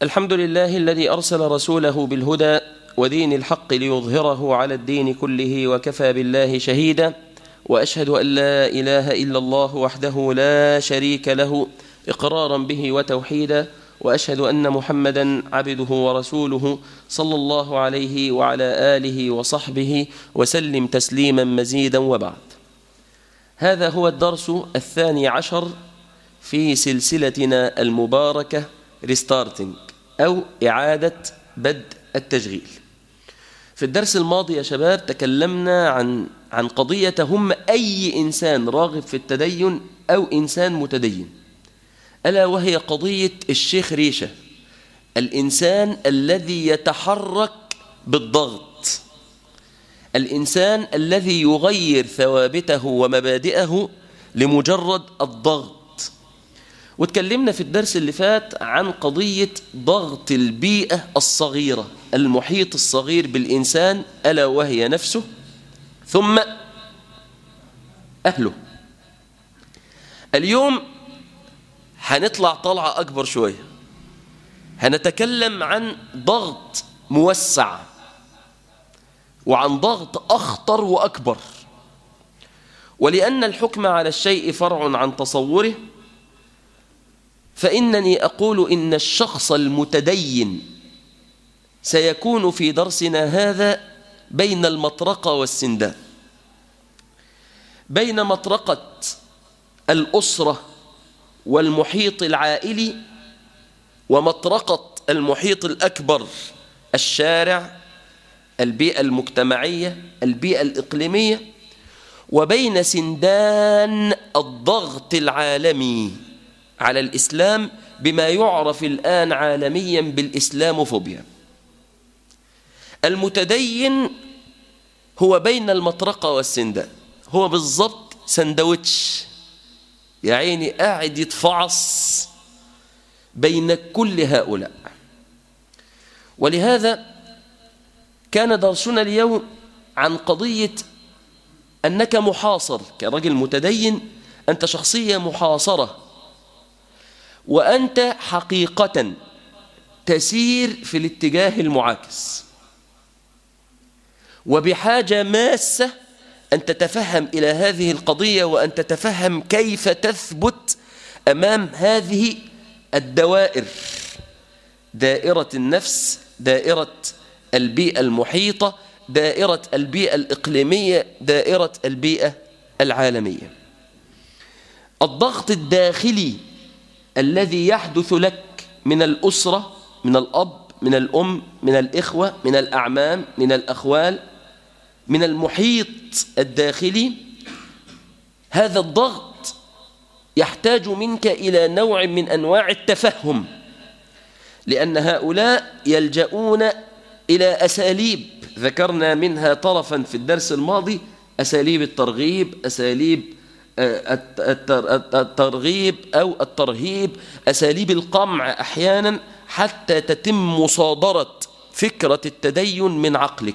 الحمد لله الذي أرسل رسوله بالهدى ودين الحق ليظهره على الدين كله وكفى بالله شهيدا وأشهد أن لا إله إلا الله وحده لا شريك له إقرارا به وتوحيدا وأشهد أن محمدا عبده ورسوله صلى الله عليه وعلى آله وصحبه وسلم تسليما مزيدا وبعد هذا هو الدرس الثاني عشر في سلسلتنا المباركة ريستارتنج أو إعادة بدء التشغيل في الدرس الماضي يا شباب تكلمنا عن عن قضية هم أي إنسان راغب في التدين أو إنسان متدين ألا وهي قضية الشيخ ريشة الإنسان الذي يتحرك بالضغط الإنسان الذي يغير ثوابته ومبادئه لمجرد الضغط وتكلمنا في الدرس اللي فات عن قضية ضغط البيئة الصغيرة المحيط الصغير بالإنسان ألا وهي نفسه ثم أهله اليوم هنطلع طلعة أكبر شوية هنتكلم عن ضغط موسع وعن ضغط أخطر وأكبر ولأن الحكم على الشيء فرع عن تصوره فإنني أقول إن الشخص المتدين سيكون في درسنا هذا بين المطرقة والسندان بين مطرقة الأسرة والمحيط العائلي ومطرقة المحيط الأكبر الشارع البيئة المجتمعية البيئة الإقليمية وبين سندان الضغط العالمي على الإسلام بما يعرف الآن عالميا بالإسلاموفوبيا المتدين هو بين المطرقة والسندان هو بالضبط سندوتش يا عيني قاعد يتفعص بين كل هؤلاء ولهذا كان درسنا اليوم عن قضية أنك محاصر كرجل متدين أنت شخصية محاصرة وأنت حقيقة تسير في الاتجاه المعاكس وبحاجة ماسة أن تتفهم إلى هذه القضية وأن تتفهم كيف تثبت أمام هذه الدوائر دائرة النفس دائرة البيئة المحيطة دائرة البيئة الإقليمية دائرة البيئة العالمية الضغط الداخلي الذي يحدث لك من الأسرة من الأب من الأم من الإخوة من الأعمام من الأخوال من المحيط الداخلي هذا الضغط يحتاج منك إلى نوع من أنواع التفهم لأن هؤلاء يلجؤون إلى أساليب ذكرنا منها طرفا في الدرس الماضي أساليب الترغيب أساليب الترغيب أو الترهيب أساليب القمع أحيانا حتى تتم مصادرة فكرة التدين من عقلك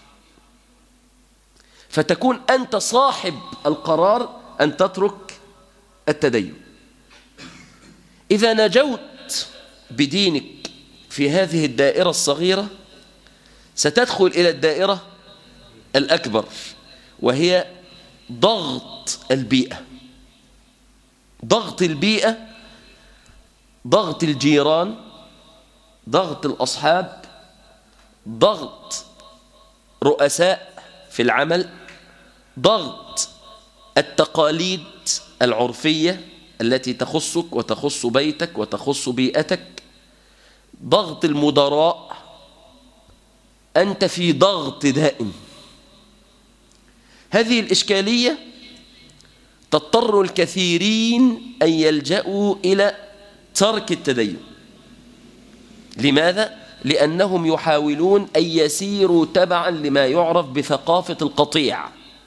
فتكون أنت صاحب القرار أن تترك التدين إذا نجوت بدينك في هذه الدائرة الصغيرة ستدخل إلى الدائرة الأكبر وهي ضغط البيئة ضغط البيئة ضغط الجيران ضغط الأصحاب ضغط رؤساء في العمل ضغط التقاليد العرفية التي تخصك وتخص بيتك وتخص بيئتك ضغط المدراء أنت في ضغط دائم هذه الإشكالية تضطر الكثيرين أن يلجأوا إلى ترك التدين لماذا؟ لأنهم يحاولون أن يسيروا تبعا لما يعرف بثقافة القطيع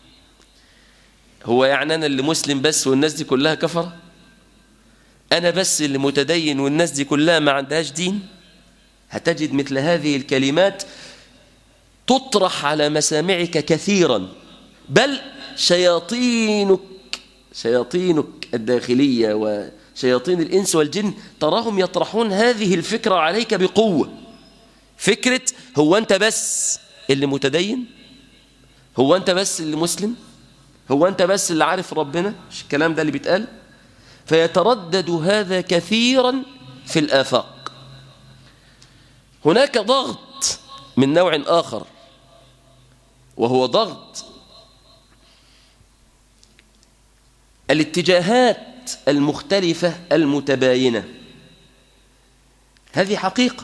هو يعني أنا اللي مسلم بس والناس دي كلها كفر أنا بس اللي متدين والناس دي كلها ما عندهاش دين هتجد مثل هذه الكلمات تطرح على مسامعك كثيرا بل شياطينك شياطينك الداخلية شياطين الإنس والجن تراهم يطرحون هذه الفكرة عليك بقوة فكرة هو أنت بس اللي متدين هو أنت بس اللي مسلم هو أنت بس اللي عارف ربنا مش الكلام ده اللي بيتقال فيتردد هذا كثيرا في الآفاق هناك ضغط من نوع آخر وهو ضغط الاتجاهات المختلفة المتباينة هذه حقيقة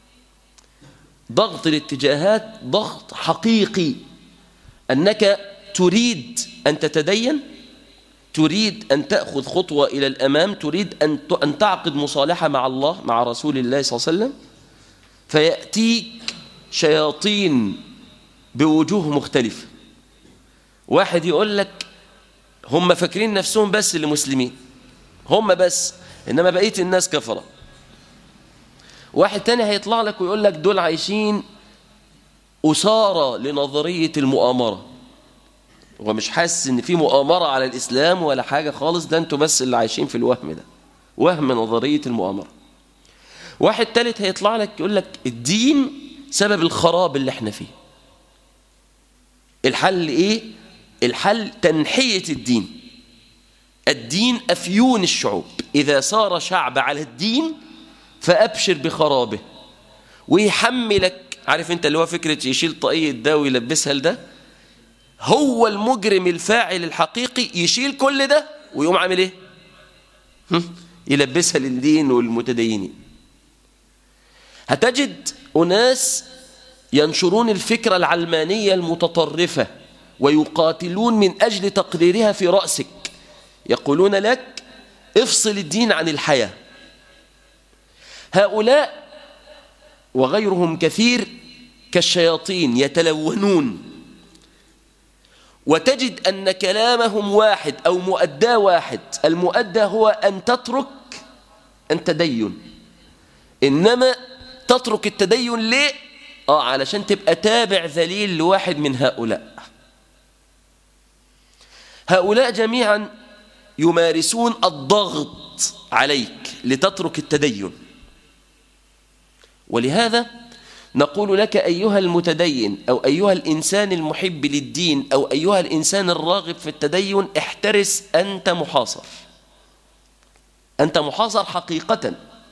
ضغط الاتجاهات ضغط حقيقي أنك تريد أن تتدين تريد أن تأخذ خطوة إلى الأمام تريد أن أن تعقد مصالحة مع الله مع رسول الله صلى الله عليه وسلم فيأتيك شياطين بوجوه مختلفة واحد يقول لك هم فاكرين نفسهم بس اللي مسلمين هم بس إنما بقية الناس كفرة واحد تاني هيطلع لك ويقول لك دول عايشين أسارة لنظرية المؤامرة هو مش حاسس ان في مؤامرة على الإسلام ولا حاجة خالص ده انتوا بس اللي عايشين في الوهم ده وهم نظرية المؤامرة واحد تالت هيطلع لك يقول لك الدين سبب الخراب اللي احنا فيه الحل ايه الحل تنحية الدين الدين أفيون الشعوب إذا صار شعب على الدين فأبشر بخرابه ويحملك عارف انت اللي هو فكرة يشيل طاقية ده ويلبسها لده هو المجرم الفاعل الحقيقي يشيل كل ده ويقوم عامل ايه يلبسها للدين والمتدينين هتجد أناس ينشرون الفكرة العلمانية المتطرفة ويقاتلون من أجل تقريرها في رأسك يقولون لك افصل الدين عن الحياة هؤلاء وغيرهم كثير كالشياطين يتلونون وتجد أن كلامهم واحد أو مؤداه واحد المؤدى هو أن تترك التدين إنما تترك التدين ليه؟ آه علشان تبقى تابع ذليل لواحد من هؤلاء هؤلاء جميعا يمارسون الضغط عليك لتترك التدين ولهذا نقول لك أيها المتدين أو أيها الإنسان المحب للدين أو أيها الإنسان الراغب في التدين احترس أنت محاصر أنت محاصر حقيقة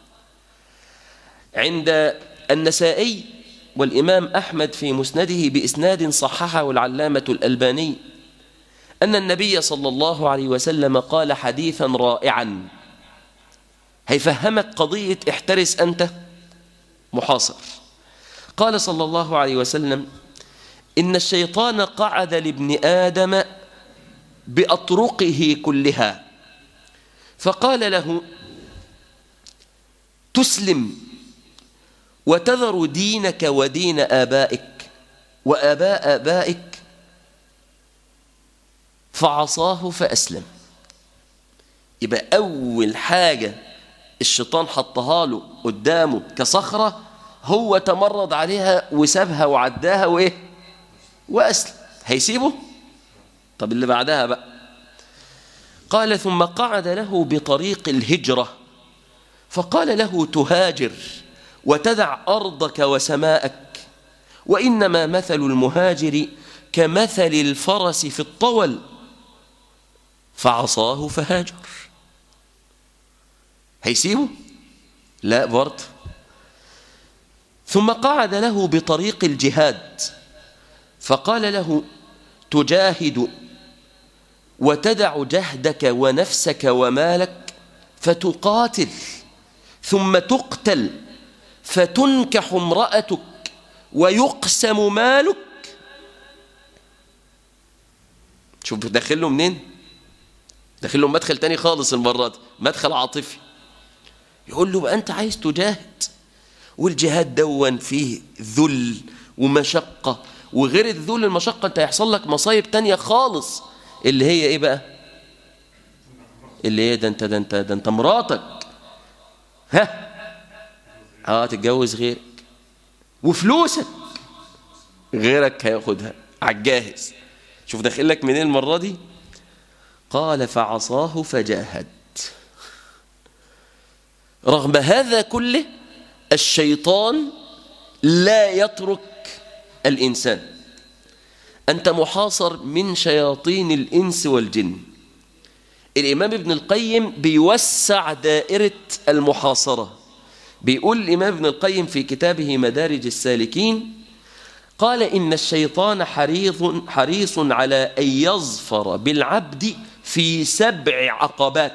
عند النسائي والإمام أحمد في مسنده بإسناد صححه العلامة الألباني أن النبي صلى الله عليه وسلم قال حديثا رائعا هيفهمك قضية احترس أنت محاصر قال صلى الله عليه وسلم إن الشيطان قعد لابن آدم بأطرقه كلها فقال له تسلم وتذر دينك ودين آبائك وآباء آبائك فعصاه فأسلم يبقى أول حاجة الشيطان حطها له قدامه كصخرة هو تمرد عليها وسابها وعداها وإيه وأسلم هيسيبه طب اللي بعدها بقى قال ثم قعد له بطريق الهجرة فقال له تهاجر وتدع أرضك وسماءك وإنما مثل المهاجر كمثل الفرس في الطول فعصاه فهاجر هيسيبه لا برضه ثم قعد له بطريق الجهاد فقال له تجاهد وتدع جهدك ونفسك ومالك فتقاتل ثم تقتل فتنكح امرأتك ويقسم مالك شوف داخله منين داخله مدخل تاني خالص المرة دي مدخل عاطفي يقول له بقى أنت عايز تجاهد والجهاد دون فيه ذل ومشقة وغير الذل المشقة أنت هيحصل لك مصايب تانية خالص اللي هي إيه بقى اللي هي ده أنت ده أنت ده أنت مراتك ها اه تتجوز غيرك وفلوسك غيرك هياخدها على الجاهز شوف داخل لك منين المرة دي قال فعصاه فجاهد رغم هذا كله الشيطان لا يترك الإنسان أنت محاصر من شياطين الإنس والجن الإمام ابن القيم بيوسع دائرة المحاصرة بيقول الإمام ابن القيم في كتابه مدارج السالكين قال إن الشيطان حريص, حريص على أن يظفر بالعبد في سبع عقبات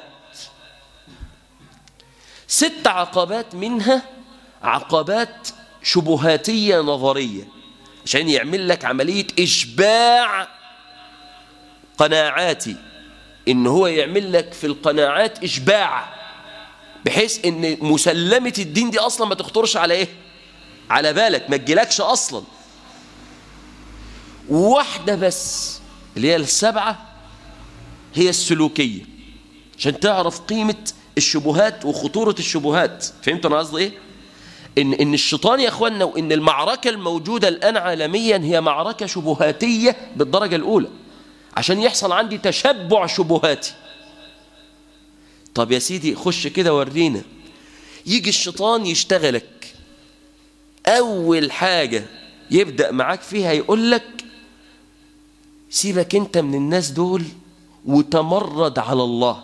ست عقبات منها عقبات شبهاتية نظرية عشان يعمل لك عملية إشباع قناعاتي إن هو يعمل لك في القناعات إشباع بحيث إن مسلمة الدين دي أصلا ما تخطرش على إيه على بالك ما تجيلكش أصلا واحدة بس اللي هي السبعة هي السلوكية عشان تعرف قيمة الشبهات وخطورة الشبهات فهمت أنا قصدي إيه إن, إن الشيطان يا أخوانا وإن المعركة الموجودة الآن عالميا هي معركة شبهاتية بالدرجة الأولى عشان يحصل عندي تشبع شبهاتي طب يا سيدي خش كده ورينا يجي الشيطان يشتغلك أول حاجة يبدأ معاك فيها يقول لك سيبك انت من الناس دول وتمرد على الله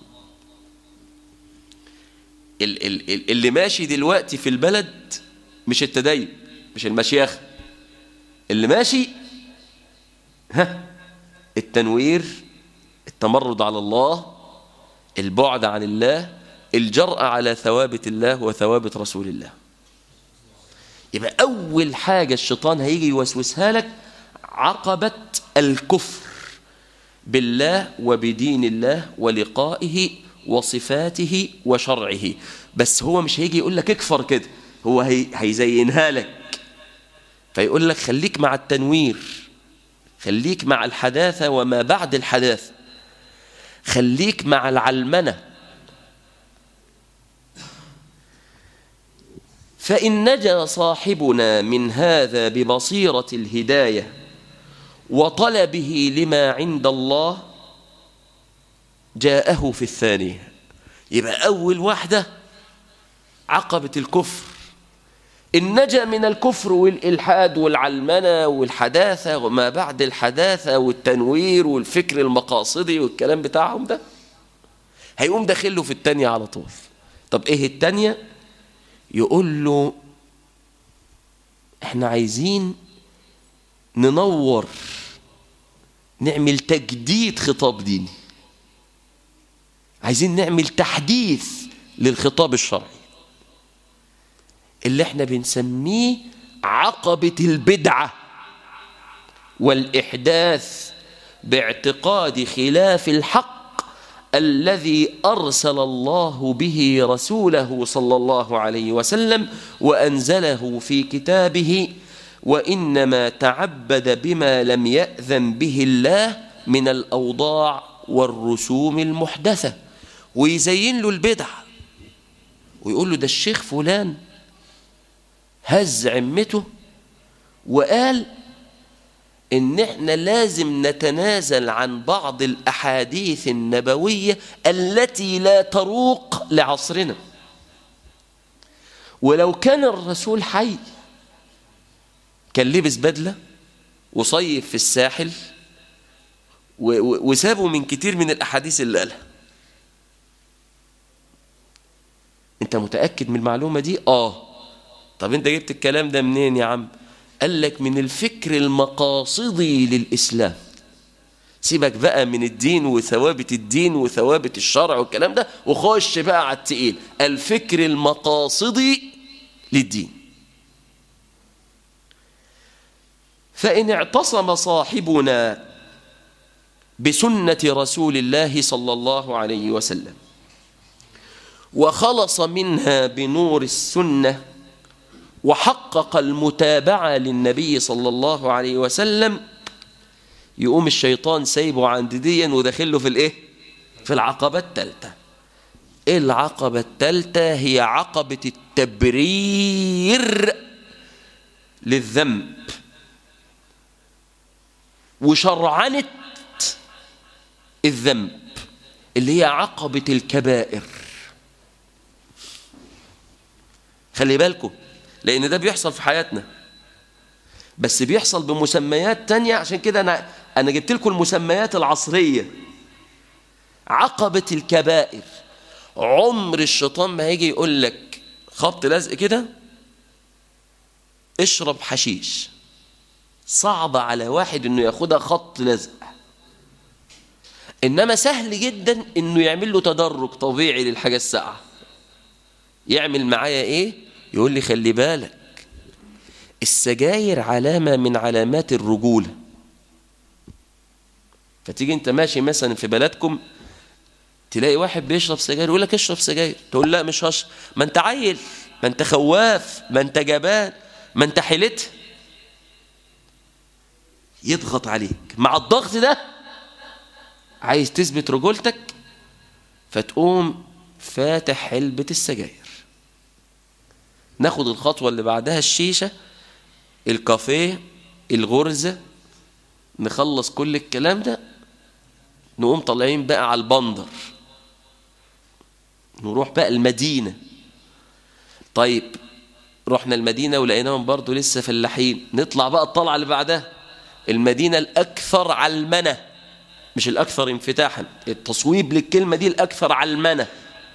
ال ال اللي ماشي دلوقتي في البلد مش التدين مش المشيخ اللي ماشي ها التنوير التمرد على الله البعد عن الله الجرأة على ثوابت الله وثوابت رسول الله يبقى أول حاجة الشيطان هيجي يوسوسها لك عقبة الكفر بالله وبدين الله ولقائه وصفاته وشرعه بس هو مش هيجي يقول لك اكفر كده هو هي هيزينها لك فيقول لك خليك مع التنوير خليك مع الحداثة وما بعد الحداثة خليك مع العلمنة فإن نجا صاحبنا من هذا ببصيرة الهداية وطلبه لما عند الله جاءه في الثانية يبقى أول واحدة عقبة الكفر إن نجا من الكفر والإلحاد والعلمنة والحداثة وما بعد الحداثة والتنوير والفكر المقاصدي والكلام بتاعهم ده هيقوم داخله في التانية على طول طب إيه التانية يقول له احنا عايزين ننور نعمل تجديد خطاب ديني عايزين نعمل تحديث للخطاب الشرعي اللي احنا بنسميه عقبة البدعة والإحداث باعتقاد خلاف الحق الذي أرسل الله به رسوله صلى الله عليه وسلم وأنزله في كتابه وإنما تعبد بما لم يأذن به الله من الأوضاع والرسوم المحدثة ويزين له البدع ويقول له ده الشيخ فلان هز عمته وقال ان احنا لازم نتنازل عن بعض الاحاديث النبويه التي لا تروق لعصرنا ولو كان الرسول حي كان لبس بدله وصيف في الساحل وسابه من كتير من الاحاديث اللي قالها انت متاكد من المعلومه دي اه طب انت جبت الكلام ده منين يا عم قال لك من الفكر المقاصدي للإسلام سيبك بقى من الدين وثوابت الدين وثوابت الشرع والكلام ده وخش بقى على التقيل الفكر المقاصدي للدين فإن اعتصم صاحبنا بسنة رسول الله صلى الله عليه وسلم وخلص منها بنور السنه وحقق المتابعة للنبي صلى الله عليه وسلم يقوم الشيطان سايبه عند ديا وداخله في الايه في العقبة الثالثة ايه العقبة الثالثة هي عقبة التبرير للذنب وشرعنة الذنب اللي هي عقبة الكبائر خلي بالكم لأن ده بيحصل في حياتنا بس بيحصل بمسميات تانية عشان كده أنا, أنا جبت لكم المسميات العصرية عقبة الكبائر عمر الشيطان ما هيجي يقول لك خبط لزق كده اشرب حشيش صعب على واحد انه ياخدها خط لزق انما سهل جدا انه يعمل له تدرج طبيعي للحاجه الساقعه يعمل معايا ايه يقول لي خلي بالك السجاير علامه من علامات الرجوله فتيجي انت ماشي مثلا في بلدكم تلاقي واحد بيشرب سجاير يقول لك اشرب سجاير تقول لا مش هشرب ما انت عيل ما انت خواف ما انت جبان ما انت حيلت يضغط عليك مع الضغط ده عايز تثبت رجولتك فتقوم فاتح علبة السجاير ناخد الخطوة اللي بعدها الشيشة الكافيه الغرزة نخلص كل الكلام ده نقوم طالعين بقى على البندر نروح بقى المدينة طيب رحنا المدينة ولقيناهم برضو لسه فلاحين نطلع بقى الطلعة اللي بعدها المدينة الأكثر علمنة مش الأكثر انفتاحا التصويب للكلمة دي الأكثر علمنة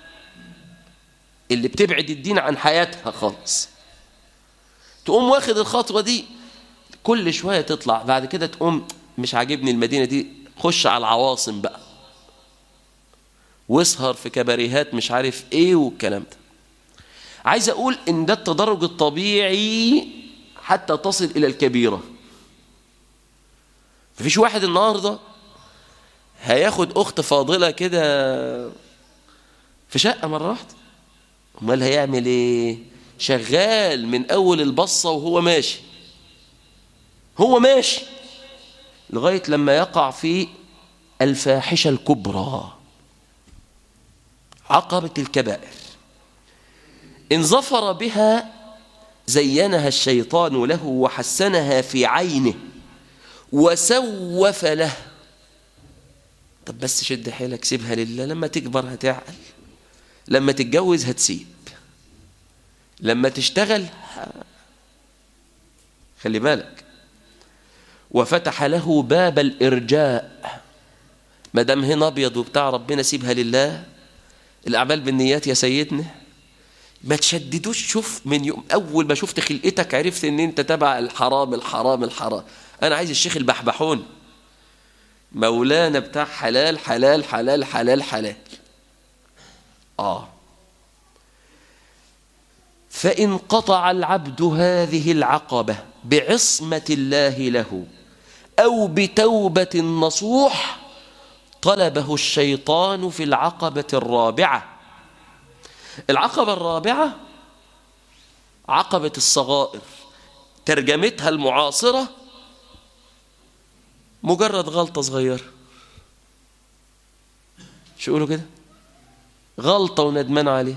اللي بتبعد الدين عن حياتها خالص تقوم واخد الخطوة دي كل شوية تطلع بعد كده تقوم مش عاجبني المدينة دي خش على العواصم بقى واسهر في كباريهات مش عارف ايه والكلام ده عايز اقول ان ده التدرج الطبيعي حتى تصل الى الكبيره مفيش واحد النهارده هياخد اخت فاضله كده في شقه مره واحده امال هيعمل ايه شغال من اول البصه وهو ماشي هو ماشي لغايه لما يقع في الفاحشه الكبرى عقبه الكبائر إن ظفر بها زينها الشيطان له وحسنها في عينه وسوف له طب بس شد حيلك سيبها لله لما تكبر هتعقل لما تتجوز هتسيب لما تشتغل خلي بالك وفتح له باب الإرجاء ما دام هنا أبيض وبتاع ربنا سيبها لله الأعمال بالنيات يا سيدنا ما تشددوش شوف من يوم اول ما شفت خلقتك عرفت ان انت تبع الحرام الحرام الحرام انا عايز الشيخ البحبحون مولانا بتاع حلال حلال حلال حلال حلال اه فان قطع العبد هذه العقبه بعصمه الله له او بتوبه نصوح طلبه الشيطان في العقبه الرابعه العقبة الرابعة عقبة الصغائر ترجمتها المعاصرة مجرد غلطة صغيرة شو يقولوا كده غلطة وندمان عليها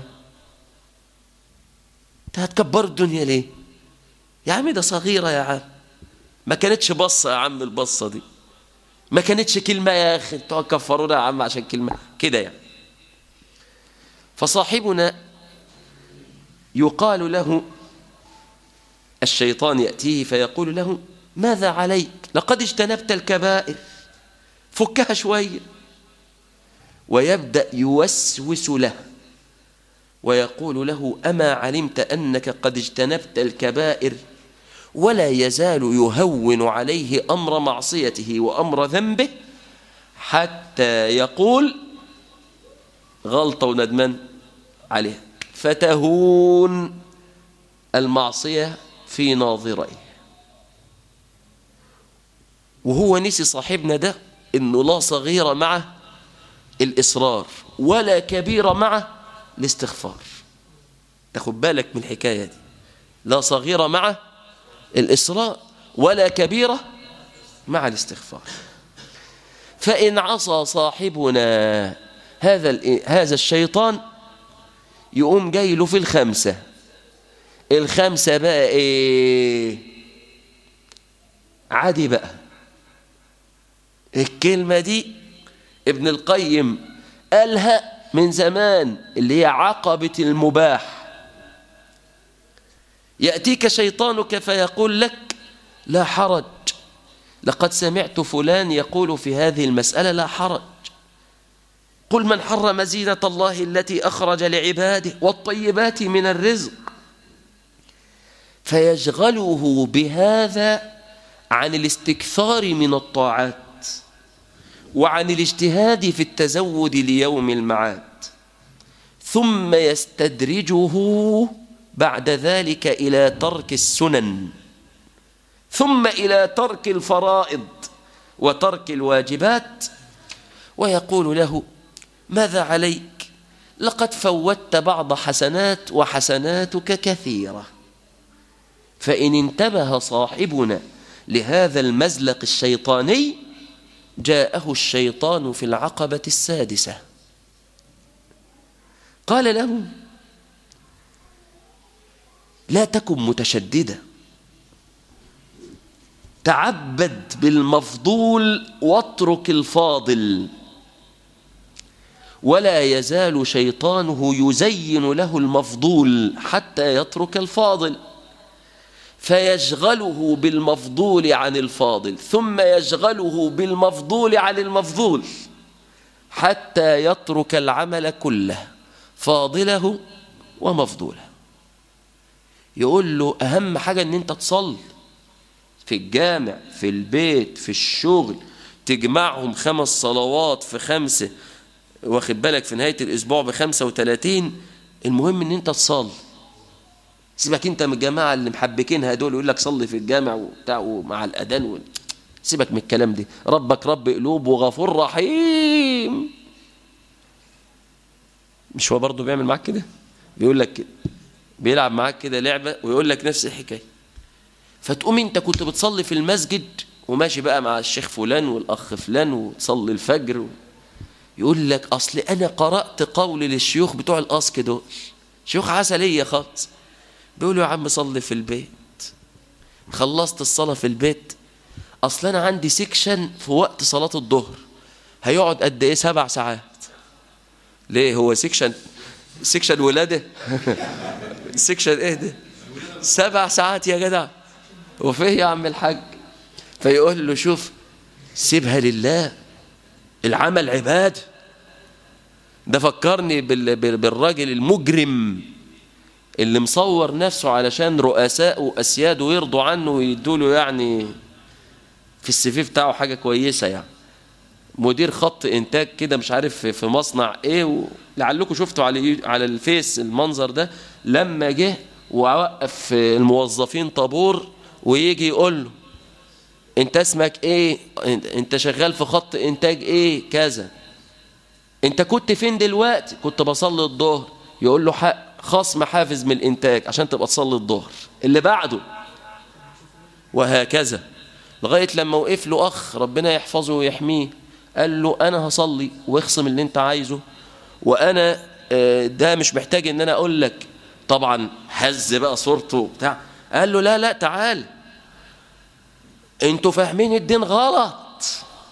انت هتكبر الدنيا ليه يا عم ده صغيرة يا عم ما كانتش بصة يا عم البصة دي ما كانتش كلمة يا أخي انتوا هتكفرونا يا عم عشان كلمة كده يعني فصاحبنا يقال له الشيطان يأتيه فيقول له ماذا عليك لقد اجتنبت الكبائر فكها شوية ويبدأ يوسوس له ويقول له أما علمت أنك قد اجتنبت الكبائر ولا يزال يهون عليه أمر معصيته وأمر ذنبه حتى يقول غلطة وندمان عليها فتهون المعصية في ناظريه وهو نسي صاحبنا ده انه لا صغيرة معه الإصرار ولا كبيرة معه الاستغفار تاخد بالك من الحكاية دي لا صغيرة معه الإصرار ولا كبيرة مع الاستغفار فإن عصى صاحبنا هذا هذا الشيطان يقوم جاي له في الخمسة الخمسة بقى ايه عادي بقى الكلمة دي ابن القيم قالها من زمان اللي هي عقبة المباح يأتيك شيطانك فيقول لك لا حرج لقد سمعت فلان يقول في هذه المسألة لا حرج قل من حرم زينة الله التي أخرج لعباده والطيبات من الرزق فيشغله بهذا عن الاستكثار من الطاعات وعن الاجتهاد في التزود ليوم المعاد ثم يستدرجه بعد ذلك إلى ترك السنن ثم إلى ترك الفرائض وترك الواجبات ويقول له ماذا عليك لقد فوتت بعض حسنات وحسناتك كثيرة فإن انتبه صاحبنا لهذا المزلق الشيطاني جاءه الشيطان في العقبة السادسة قال له لا تكن متشددا تعبد بالمفضول واترك الفاضل ولا يزال شيطانه يزين له المفضول حتى يترك الفاضل فيشغله بالمفضول عن الفاضل ثم يشغله بالمفضول عن المفضول حتى يترك العمل كله فاضله ومفضوله يقول له أهم حاجة أن أنت تصلي في الجامع في البيت في الشغل تجمعهم خمس صلوات في خمسة واخد بالك في نهاية الأسبوع بخمسة وثلاثين المهم أن أنت تصلي سيبك أنت من الجماعة اللي محبكينها دول يقول لك صلي في الجامع وبتاع ومع الأذان و... سيبك من الكلام ده ربك رب قلوب وغفور رحيم مش هو برضه بيعمل معاك كده بيقول لك كده بيلعب معاك كده لعبة ويقول لك نفس الحكاية فتقوم انت كنت بتصلي في المسجد وماشي بقى مع الشيخ فلان والأخ فلان وتصلي الفجر و... يقول لك أصل أنا قرأت قول للشيوخ بتوع الأسك دول شيوخ عسلية خالص بيقولوا يا عم صلي في البيت خلصت الصلاة في البيت أصل أنا عندي سيكشن في وقت صلاة الظهر هيقعد قد إيه سبع ساعات ليه هو سيكشن سيكشن ولادة سيكشن إيه ده سبع ساعات يا جدع وفيه يا عم الحاج فيقول له شوف سيبها لله العمل عباد ده فكرني بالراجل المجرم اللي مصور نفسه علشان رؤساء وأسياده يرضوا عنه ويدوا له يعني في السي في بتاعه حاجة كويسة يعني مدير خط إنتاج كده مش عارف في مصنع إيه لعلكم شفتوا على على الفيس المنظر ده لما جه ووقف الموظفين طابور ويجي يقول له انت اسمك ايه انت شغال في خط انتاج ايه كذا انت كنت فين دلوقتي كنت بصلي الظهر يقول له حق خصم حافز من الانتاج عشان تبقى تصلي الظهر اللي بعده وهكذا لغايه لما وقف له اخ ربنا يحفظه ويحميه قال له انا هصلي واخصم اللي انت عايزه وانا ده مش محتاج ان انا اقول لك طبعا هز بقى صورته بتاع قال له لا لا تعال انتوا فاهمين الدين غلط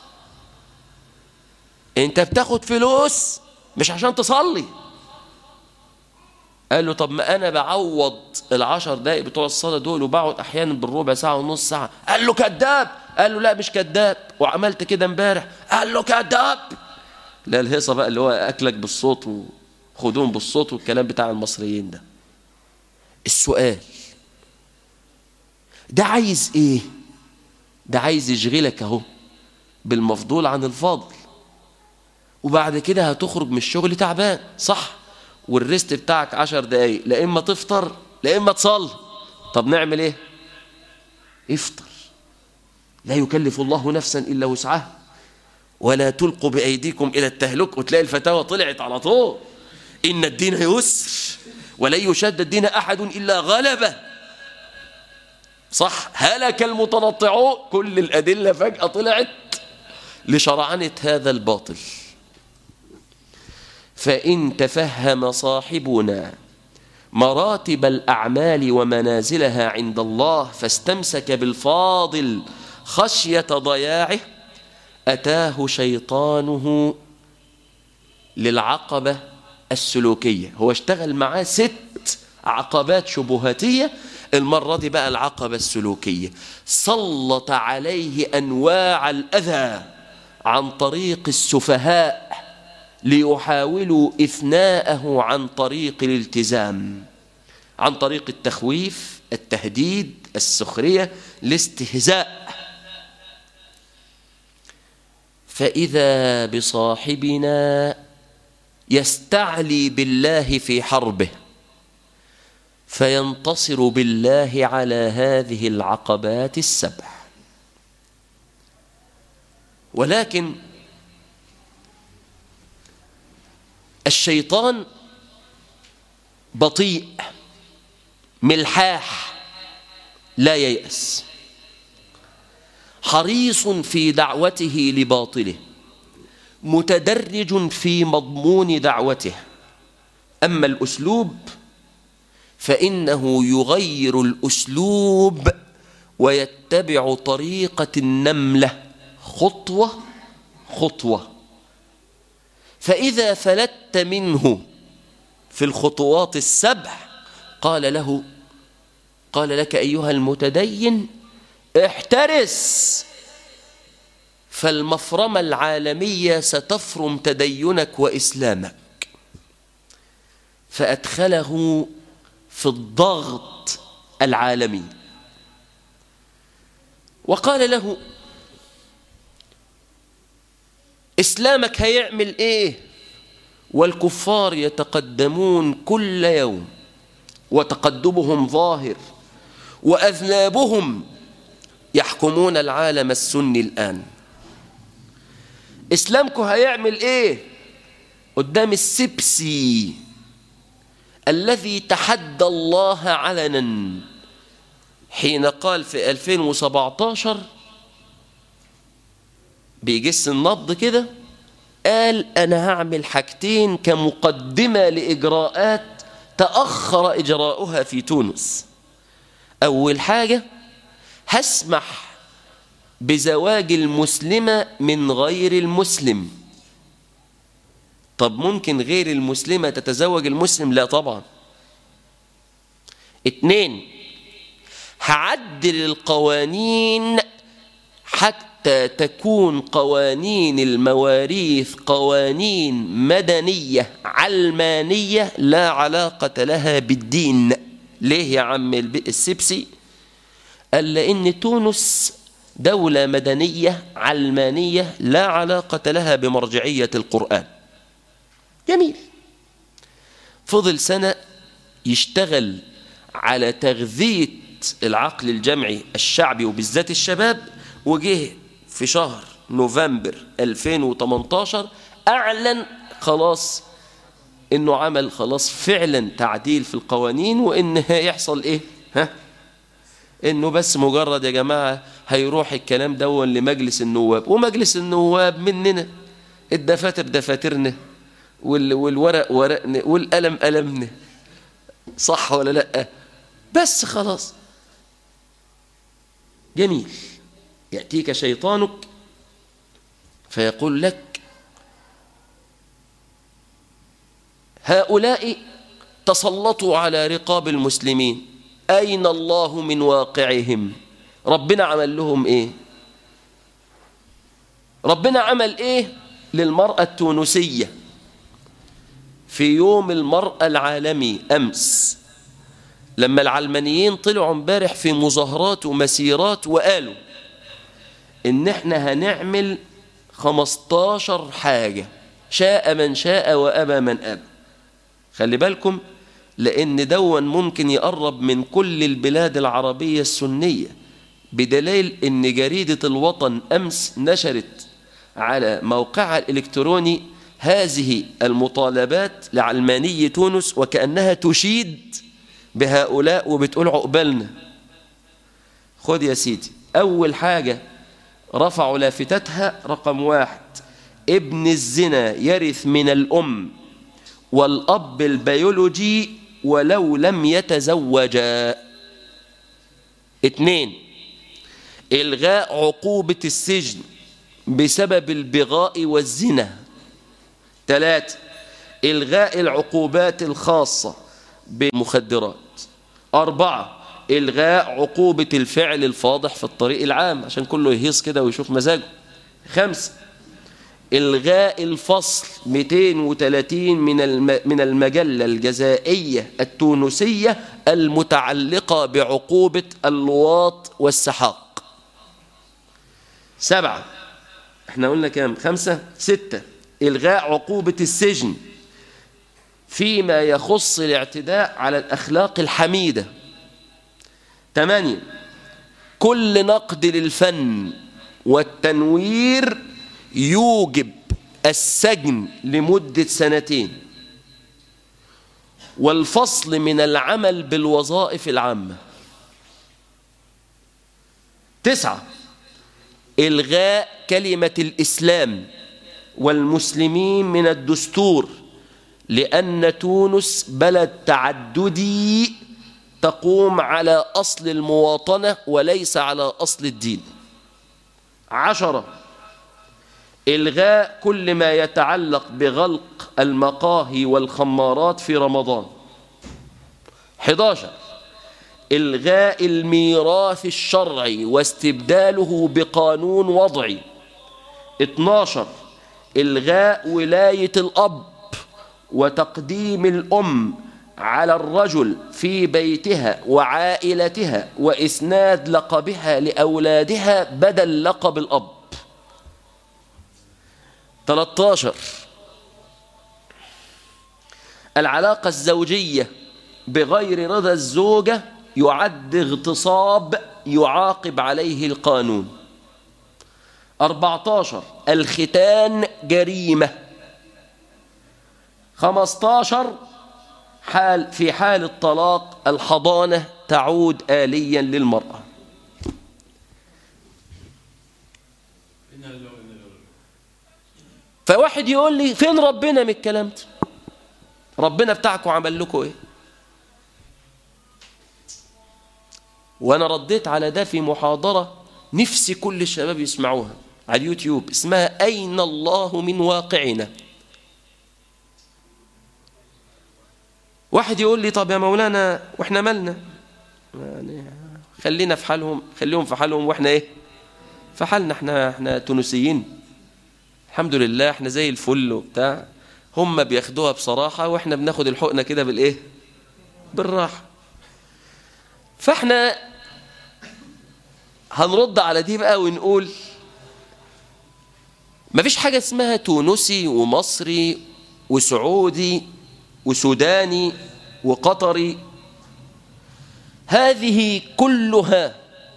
انت بتاخد فلوس مش عشان تصلي قال له طب ما انا بعوض العشر دقايق بتوع الصلاه دول وبقعد احيانا بالربع ساعه ونص ساعه قال له كذاب قال له لا مش كذاب وعملت كده امبارح قال له كذاب لا الهيصه بقى اللي هو اكلك بالصوت وخدوم بالصوت والكلام بتاع المصريين ده السؤال ده عايز ايه ده عايز يشغلك اهو بالمفضول عن الفاضل وبعد كده هتخرج من الشغل تعبان صح والريست بتاعك عشر دقايق لا اما تفطر لا اما تصلي طب نعمل ايه افطر لا يكلف الله نفسا الا وسعها ولا تلقوا بايديكم الى التهلك وتلاقي الفتاوى طلعت على طول ان الدين يسر ولن يشد الدين احد الا غلبه صح هلك المتنطعون كل الادله فجاه طلعت لشرعنه هذا الباطل فإن تفهم صاحبنا مراتب الأعمال ومنازلها عند الله فاستمسك بالفاضل خشية ضياعه أتاه شيطانه للعقبة السلوكية هو اشتغل معاه ست عقبات شبهاتية المرة دي بقى العقبة السلوكية سلط عليه أنواع الأذى عن طريق السفهاء ليحاولوا إثناءه عن طريق الالتزام عن طريق التخويف التهديد السخرية الاستهزاء فإذا بصاحبنا يستعلي بالله في حربه فينتصر بالله على هذه العقبات السبع ولكن الشيطان بطيء ملحاح لا ييأس حريص في دعوته لباطله متدرج في مضمون دعوته أما الأسلوب فإنه يغير الأسلوب ويتبع طريقة النملة خطوة خطوة فإذا فلت منه في الخطوات السبع قال له قال لك أيها المتدين احترس فالمفرمة العالمية ستفرم تدينك وإسلامك فأدخله في الضغط العالمي وقال له إسلامك هيعمل إيه والكفار يتقدمون كل يوم وتقدمهم ظاهر وأذنابهم يحكمون العالم السني الآن إسلامكم هيعمل إيه قدام السبسي الذي تحدى الله علنا حين قال في 2017 بيجس النبض كده قال أنا هعمل حاجتين كمقدمة لإجراءات تأخر إجراؤها في تونس أول حاجة هسمح بزواج المسلمة من غير المسلم طب ممكن غير المسلمة تتزوج المسلم لا طبعا اتنين هعدل القوانين حتى تكون قوانين المواريث قوانين مدنية علمانية لا علاقة لها بالدين ليه يا عم السبسي قال لأن تونس دولة مدنية علمانية لا علاقة لها بمرجعية القرآن جميل فضل سنة يشتغل على تغذية العقل الجمعي الشعبي وبالذات الشباب وجه في شهر نوفمبر 2018 أعلن خلاص إنه عمل خلاص فعلا تعديل في القوانين وإن هيحصل إيه ها إنه بس مجرد يا جماعة هيروح الكلام دون لمجلس النواب ومجلس النواب مننا الدفاتر دفاترنا والورق ورقنا والقلم قلمنا صح ولا لا بس خلاص جميل يأتيك شيطانك فيقول لك هؤلاء تسلطوا على رقاب المسلمين أين الله من واقعهم ربنا عمل لهم إيه ربنا عمل إيه للمرأة التونسية في يوم المرأة العالمي أمس لما العلمانيين طلعوا امبارح في مظاهرات ومسيرات وقالوا إن إحنا هنعمل 15 حاجة شاء من شاء وأبى من أبى خلي بالكم لأن دون ممكن يقرب من كل البلاد العربية السنية بدليل أن جريدة الوطن أمس نشرت على موقعها الإلكتروني هذه المطالبات لعلماني تونس وكأنها تشيد بهؤلاء وبتقول عقبالنا خد يا سيدي أول حاجة رفعوا لافتتها رقم واحد ابن الزنا يرث من الأم والأب البيولوجي ولو لم يتزوجا اثنين إلغاء عقوبة السجن بسبب البغاء والزنا ثلاثة إلغاء العقوبات الخاصة بالمخدرات أربعة إلغاء عقوبة الفعل الفاضح في الطريق العام عشان كله يهيص كده ويشوف مزاجه خمسة إلغاء الفصل 230 من الم- من المجلة الجزائية التونسية المتعلقة بعقوبة اللواط والسحاق سبعة احنا قلنا كام خمسة ستة إلغاء عقوبة السجن فيما يخص الاعتداء على الأخلاق الحميدة ثمانية كل نقد للفن والتنوير يوجب السجن لمدة سنتين والفصل من العمل بالوظائف العامة تسعة إلغاء كلمة الإسلام والمسلمين من الدستور لأن تونس بلد تعددي تقوم على أصل المواطنة وليس على أصل الدين عشرة إلغاء كل ما يتعلق بغلق المقاهي والخمارات في رمضان 11 إلغاء الميراث الشرعي واستبداله بقانون وضعي 12 إلغاء ولاية الأب وتقديم الأم على الرجل في بيتها وعائلتها وإسناد لقبها لأولادها بدل لقب الأب 13 العلاقة الزوجية بغير رضا الزوجة يعد اغتصاب يعاقب عليه القانون 14 الختان جريمة 15 حال في حال الطلاق الحضانة تعود آليا للمرأة فواحد يقول لي فين ربنا من الكلام ده ربنا بتاعكم عمل لكم ايه وانا رديت على ده في محاضرة نفسي كل الشباب يسمعوها على اليوتيوب اسمها أين الله من واقعنا واحد يقول لي طب يا مولانا واحنا مالنا يعني خلينا في حالهم خليهم في حالهم واحنا ايه في حالنا احنا احنا تونسيين الحمد لله احنا زي الفل وبتاع هم بياخدوها بصراحة واحنا بناخد الحقنة كده بالايه بالراحة فاحنا هنرد على دي بقى ونقول مفيش حاجة اسمها تونسي ومصري وسعودي وسوداني وقطري هذه كلها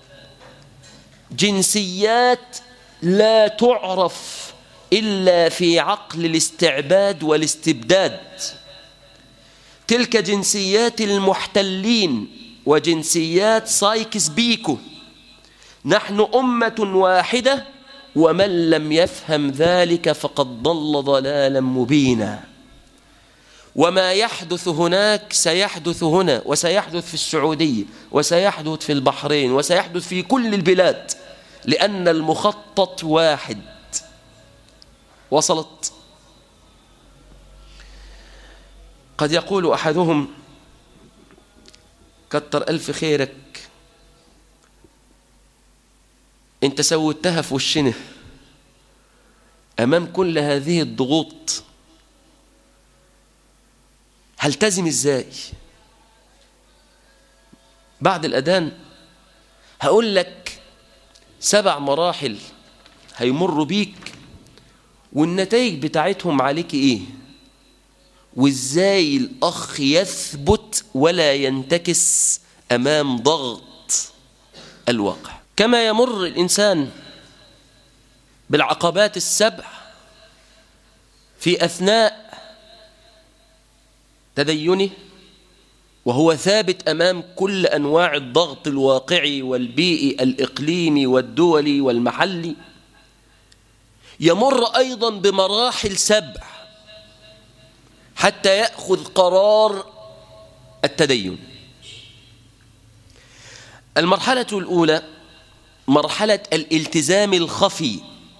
جنسيات لا تعرف إلا في عقل الاستعباد والاستبداد تلك جنسيات المحتلين وجنسيات سايكس بيكو نحن أمة واحدة ومن لم يفهم ذلك فقد ضل ضلالا مبينا وما يحدث هناك سيحدث هنا وسيحدث في السعودية وسيحدث في البحرين وسيحدث في كل البلاد لأن المخطط واحد وصلت قد يقول أحدهم كتر ألف خيرك انت سويتها في وشنا أمام كل هذه الضغوط هلتزم ازاي بعد الأذان هقول لك سبع مراحل هيمروا بيك والنتائج بتاعتهم عليك ايه وازاي الاخ يثبت ولا ينتكس امام ضغط الواقع كما يمر الانسان بالعقبات السبع في اثناء تدينه وهو ثابت امام كل انواع الضغط الواقعي والبيئي الاقليمي والدولي والمحلي يمر ايضا بمراحل سبع حتى ياخذ قرار التدين المرحله الاولى مرحله الالتزام الخفي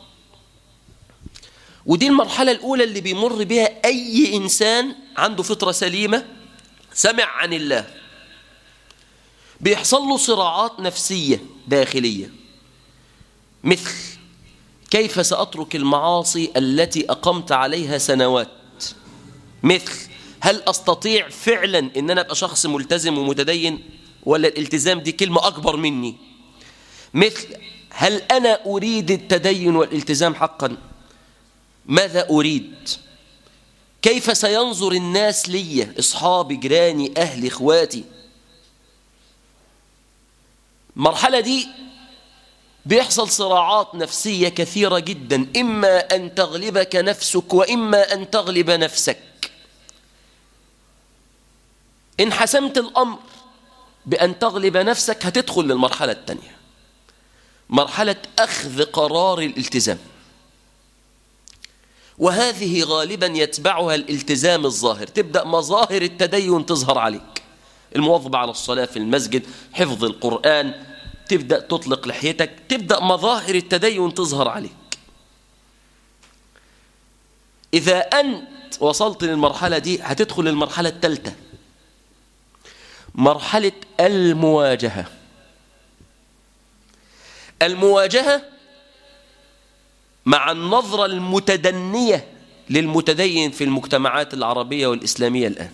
ودي المرحله الاولى اللي بيمر بها اي انسان عنده فطره سليمه سمع عن الله بيحصل له صراعات نفسية داخلية مثل كيف سأترك المعاصي التي أقمت عليها سنوات مثل هل أستطيع فعلا أن أنا أبقى شخص ملتزم ومتدين ولا الالتزام دي كلمة أكبر مني مثل هل أنا أريد التدين والالتزام حقا ماذا أريد كيف سينظر الناس لي أصحابي جيراني أهلي إخواتي المرحلة دي بيحصل صراعات نفسية كثيرة جدا إما أن تغلبك نفسك وإما أن تغلب نفسك إن حسمت الأمر بأن تغلب نفسك هتدخل للمرحلة الثانية مرحلة أخذ قرار الالتزام وهذه غالبا يتبعها الالتزام الظاهر تبدأ مظاهر التدين تظهر عليك المواظبة على الصلاة في المسجد حفظ القرآن تبدأ تطلق لحيتك تبدأ مظاهر التدين تظهر عليك إذا أنت وصلت للمرحلة دي هتدخل للمرحلة الثالثة مرحلة المواجهة المواجهة مع النظرة المتدنية للمتدين في المجتمعات العربية والإسلامية الآن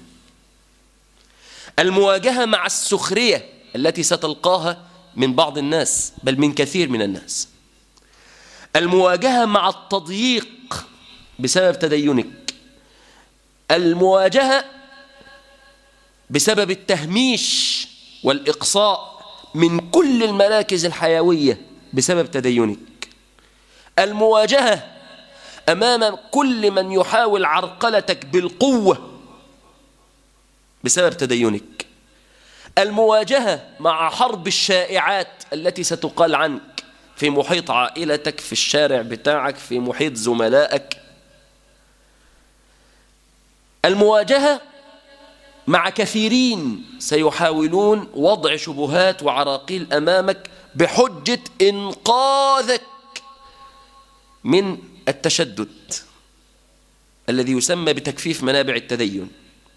المواجهة مع السخرية التي ستلقاها من بعض الناس بل من كثير من الناس المواجهة مع التضييق بسبب تدينك المواجهة بسبب التهميش والإقصاء من كل المراكز الحيوية بسبب تدينك المواجهة أمام كل من يحاول عرقلتك بالقوة بسبب تدينك المواجهة مع حرب الشائعات التي ستقال عنك في محيط عائلتك في الشارع بتاعك في محيط زملائك المواجهة مع كثيرين سيحاولون وضع شبهات وعراقيل أمامك بحجة إنقاذك من التشدد الذي يسمى بتكفيف منابع التدين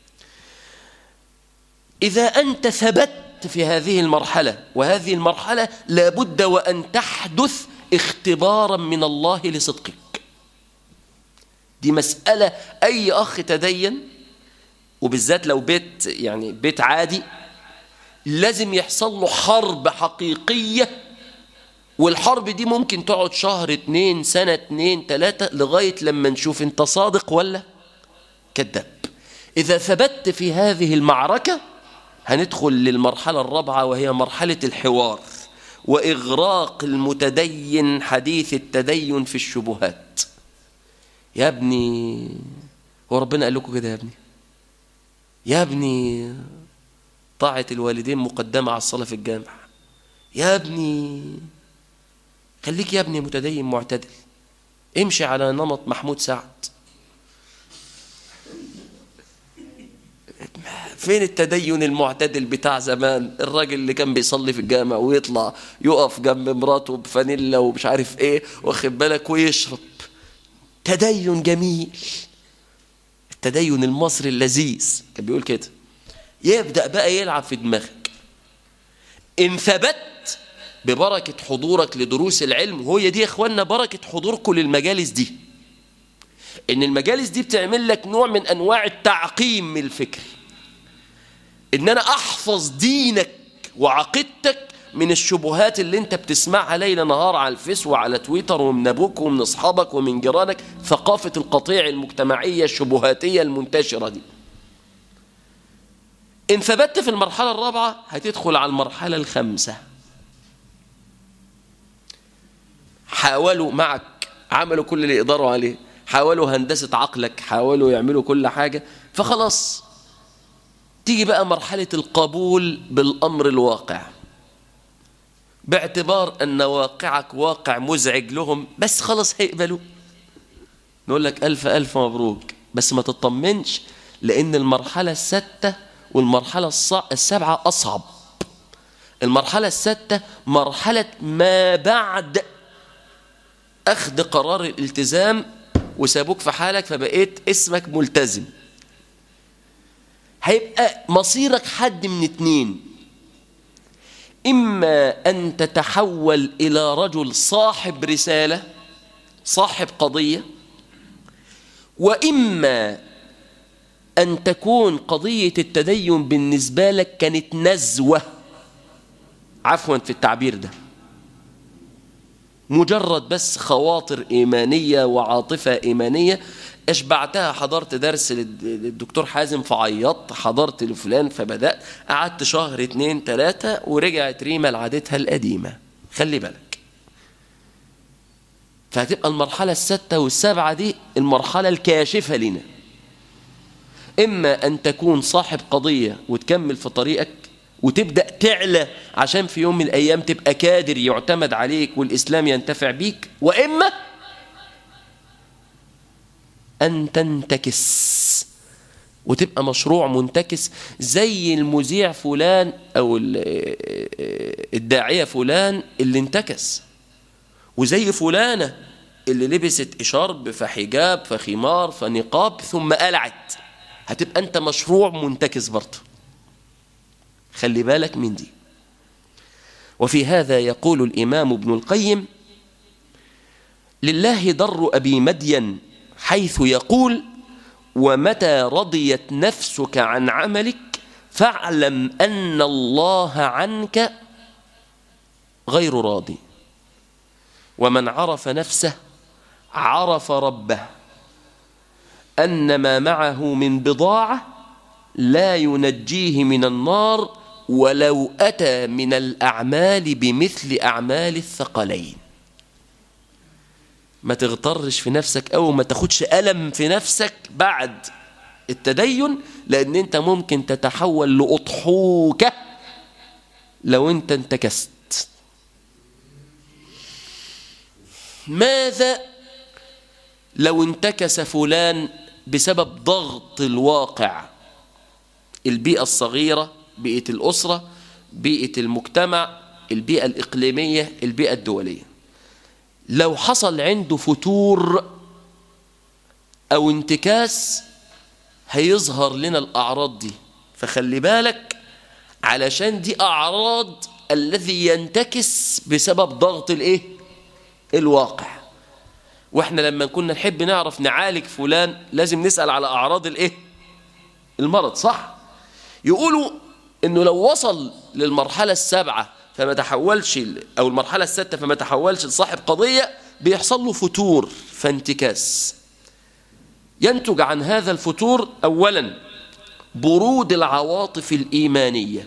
إذا أنت ثبت في هذه المرحلة وهذه المرحلة لابد وأن تحدث اختبارا من الله لصدقك دي مسألة أي أخ تدين وبالذات لو بيت يعني بيت عادي لازم يحصل له حرب حقيقية والحرب دي ممكن تقعد شهر اتنين سنة اتنين تلاتة لغاية لما نشوف انت صادق ولا كذاب إذا ثبت في هذه المعركة هندخل للمرحلة الرابعة وهي مرحلة الحوار وإغراق المتدين حديث التدين في الشبهات يا ابني هو ربنا قال لكم كده يا ابني يا ابني طاعة الوالدين مقدمة على الصلاة في الجامع يا ابني خليك يا ابني متدين معتدل امشي على نمط محمود سعد فين التدين المعتدل بتاع زمان الراجل اللي كان بيصلي في الجامع ويطلع يقف جنب مراته بفانيلا ومش عارف ايه واخد بالك ويشرب تدين جميل التدين المصري اللذيذ كان بيقول كده يبدأ بقى يلعب في دماغك إن ثبت ببركة حضورك لدروس العلم وهي دي يا إخواننا بركة حضوركم للمجالس دي إن المجالس دي بتعمل لك نوع من أنواع التعقيم من الفكر إن أنا أحفظ دينك وعقيدتك من الشبهات اللي انت بتسمعها ليل نهار على الفيس وعلى تويتر ومن ابوك ومن اصحابك ومن جيرانك ثقافة القطيع المجتمعية الشبهاتية المنتشرة دي ان ثبت في المرحلة الرابعة هتدخل على المرحلة الخامسة حاولوا معك عملوا كل اللي يقدروا عليه حاولوا هندسة عقلك حاولوا يعملوا كل حاجة فخلاص تيجي بقى مرحلة القبول بالأمر الواقع باعتبار أن واقعك واقع مزعج لهم بس خلاص هيقبلوا نقول لك ألف ألف مبروك بس ما تطمنش لأن المرحلة الستة والمرحلة السابعة أصعب المرحلة الستة مرحلة ما بعد أخذ قرار الالتزام وسابوك في حالك فبقيت اسمك ملتزم هيبقى مصيرك حد من اتنين إما أن تتحول إلى رجل صاحب رسالة صاحب قضية وإما أن تكون قضية التدين بالنسبة لك كانت نزوة عفوا في التعبير ده مجرد بس خواطر إيمانية وعاطفة إيمانية اشبعتها حضرت درس للدكتور حازم فعيطت حضرت لفلان فبدأت قعدت شهر اتنين تلاتة ورجعت ريما لعادتها القديمة خلي بالك فهتبقى المرحلة الستة والسابعة دي المرحلة الكاشفة لنا إما أن تكون صاحب قضية وتكمل في طريقك وتبدأ تعلى عشان في يوم من الأيام تبقى كادر يعتمد عليك والإسلام ينتفع بيك وإما أن تنتكس وتبقى مشروع منتكس زي المذيع فلان أو الداعية فلان اللي انتكس وزي فلانة اللي لبست إشارب فحجاب فخمار فنقاب ثم قلعت هتبقى أنت مشروع منتكس برضه خلي بالك من دي وفي هذا يقول الإمام ابن القيم لله در أبي مدين حيث يقول ومتى رضيت نفسك عن عملك فاعلم أن الله عنك غير راضي ومن عرف نفسه عرف ربه أن ما معه من بضاعة لا ينجيه من النار ولو أتى من الأعمال بمثل أعمال الثقلين ما تغترش في نفسك أو ما تاخدش ألم في نفسك بعد التدين لأن أنت ممكن تتحول لأضحوكة لو أنت انتكست ماذا لو انتكس فلان بسبب ضغط الواقع البيئة الصغيرة بيئة الأسرة بيئة المجتمع البيئة الإقليمية البيئة الدولية لو حصل عنده فتور أو انتكاس هيظهر لنا الأعراض دي فخلي بالك علشان دي أعراض الذي ينتكس بسبب ضغط الإيه؟ الواقع واحنا لما كنا نحب نعرف نعالج فلان لازم نسأل على أعراض الإيه؟ المرض صح؟ يقولوا انه لو وصل للمرحلة السابعة فما تحولش او المرحلة الستة فما تحولش لصاحب قضية بيحصل له فتور فانتكاس ينتج عن هذا الفتور اولا برود العواطف الإيمانية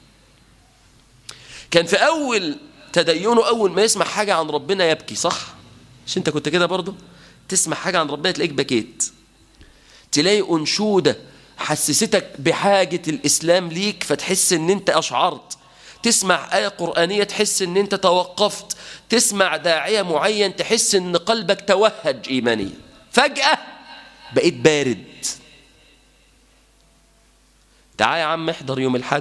كان في أول تدينه أول ما يسمع حاجة عن ربنا يبكي صح؟ مش أنت كنت كده برضه؟ تسمع حاجة عن ربنا تلاقيك بكيت تلاقي أنشودة حسستك بحاجة الإسلام ليك فتحس ان انت أشعرت تسمع آية قرآنية تحس ان انت توقفت تسمع داعية معين تحس ان قلبك توهج إيمانيا فجأة بقيت بارد تعال يا عم احضر يوم الحد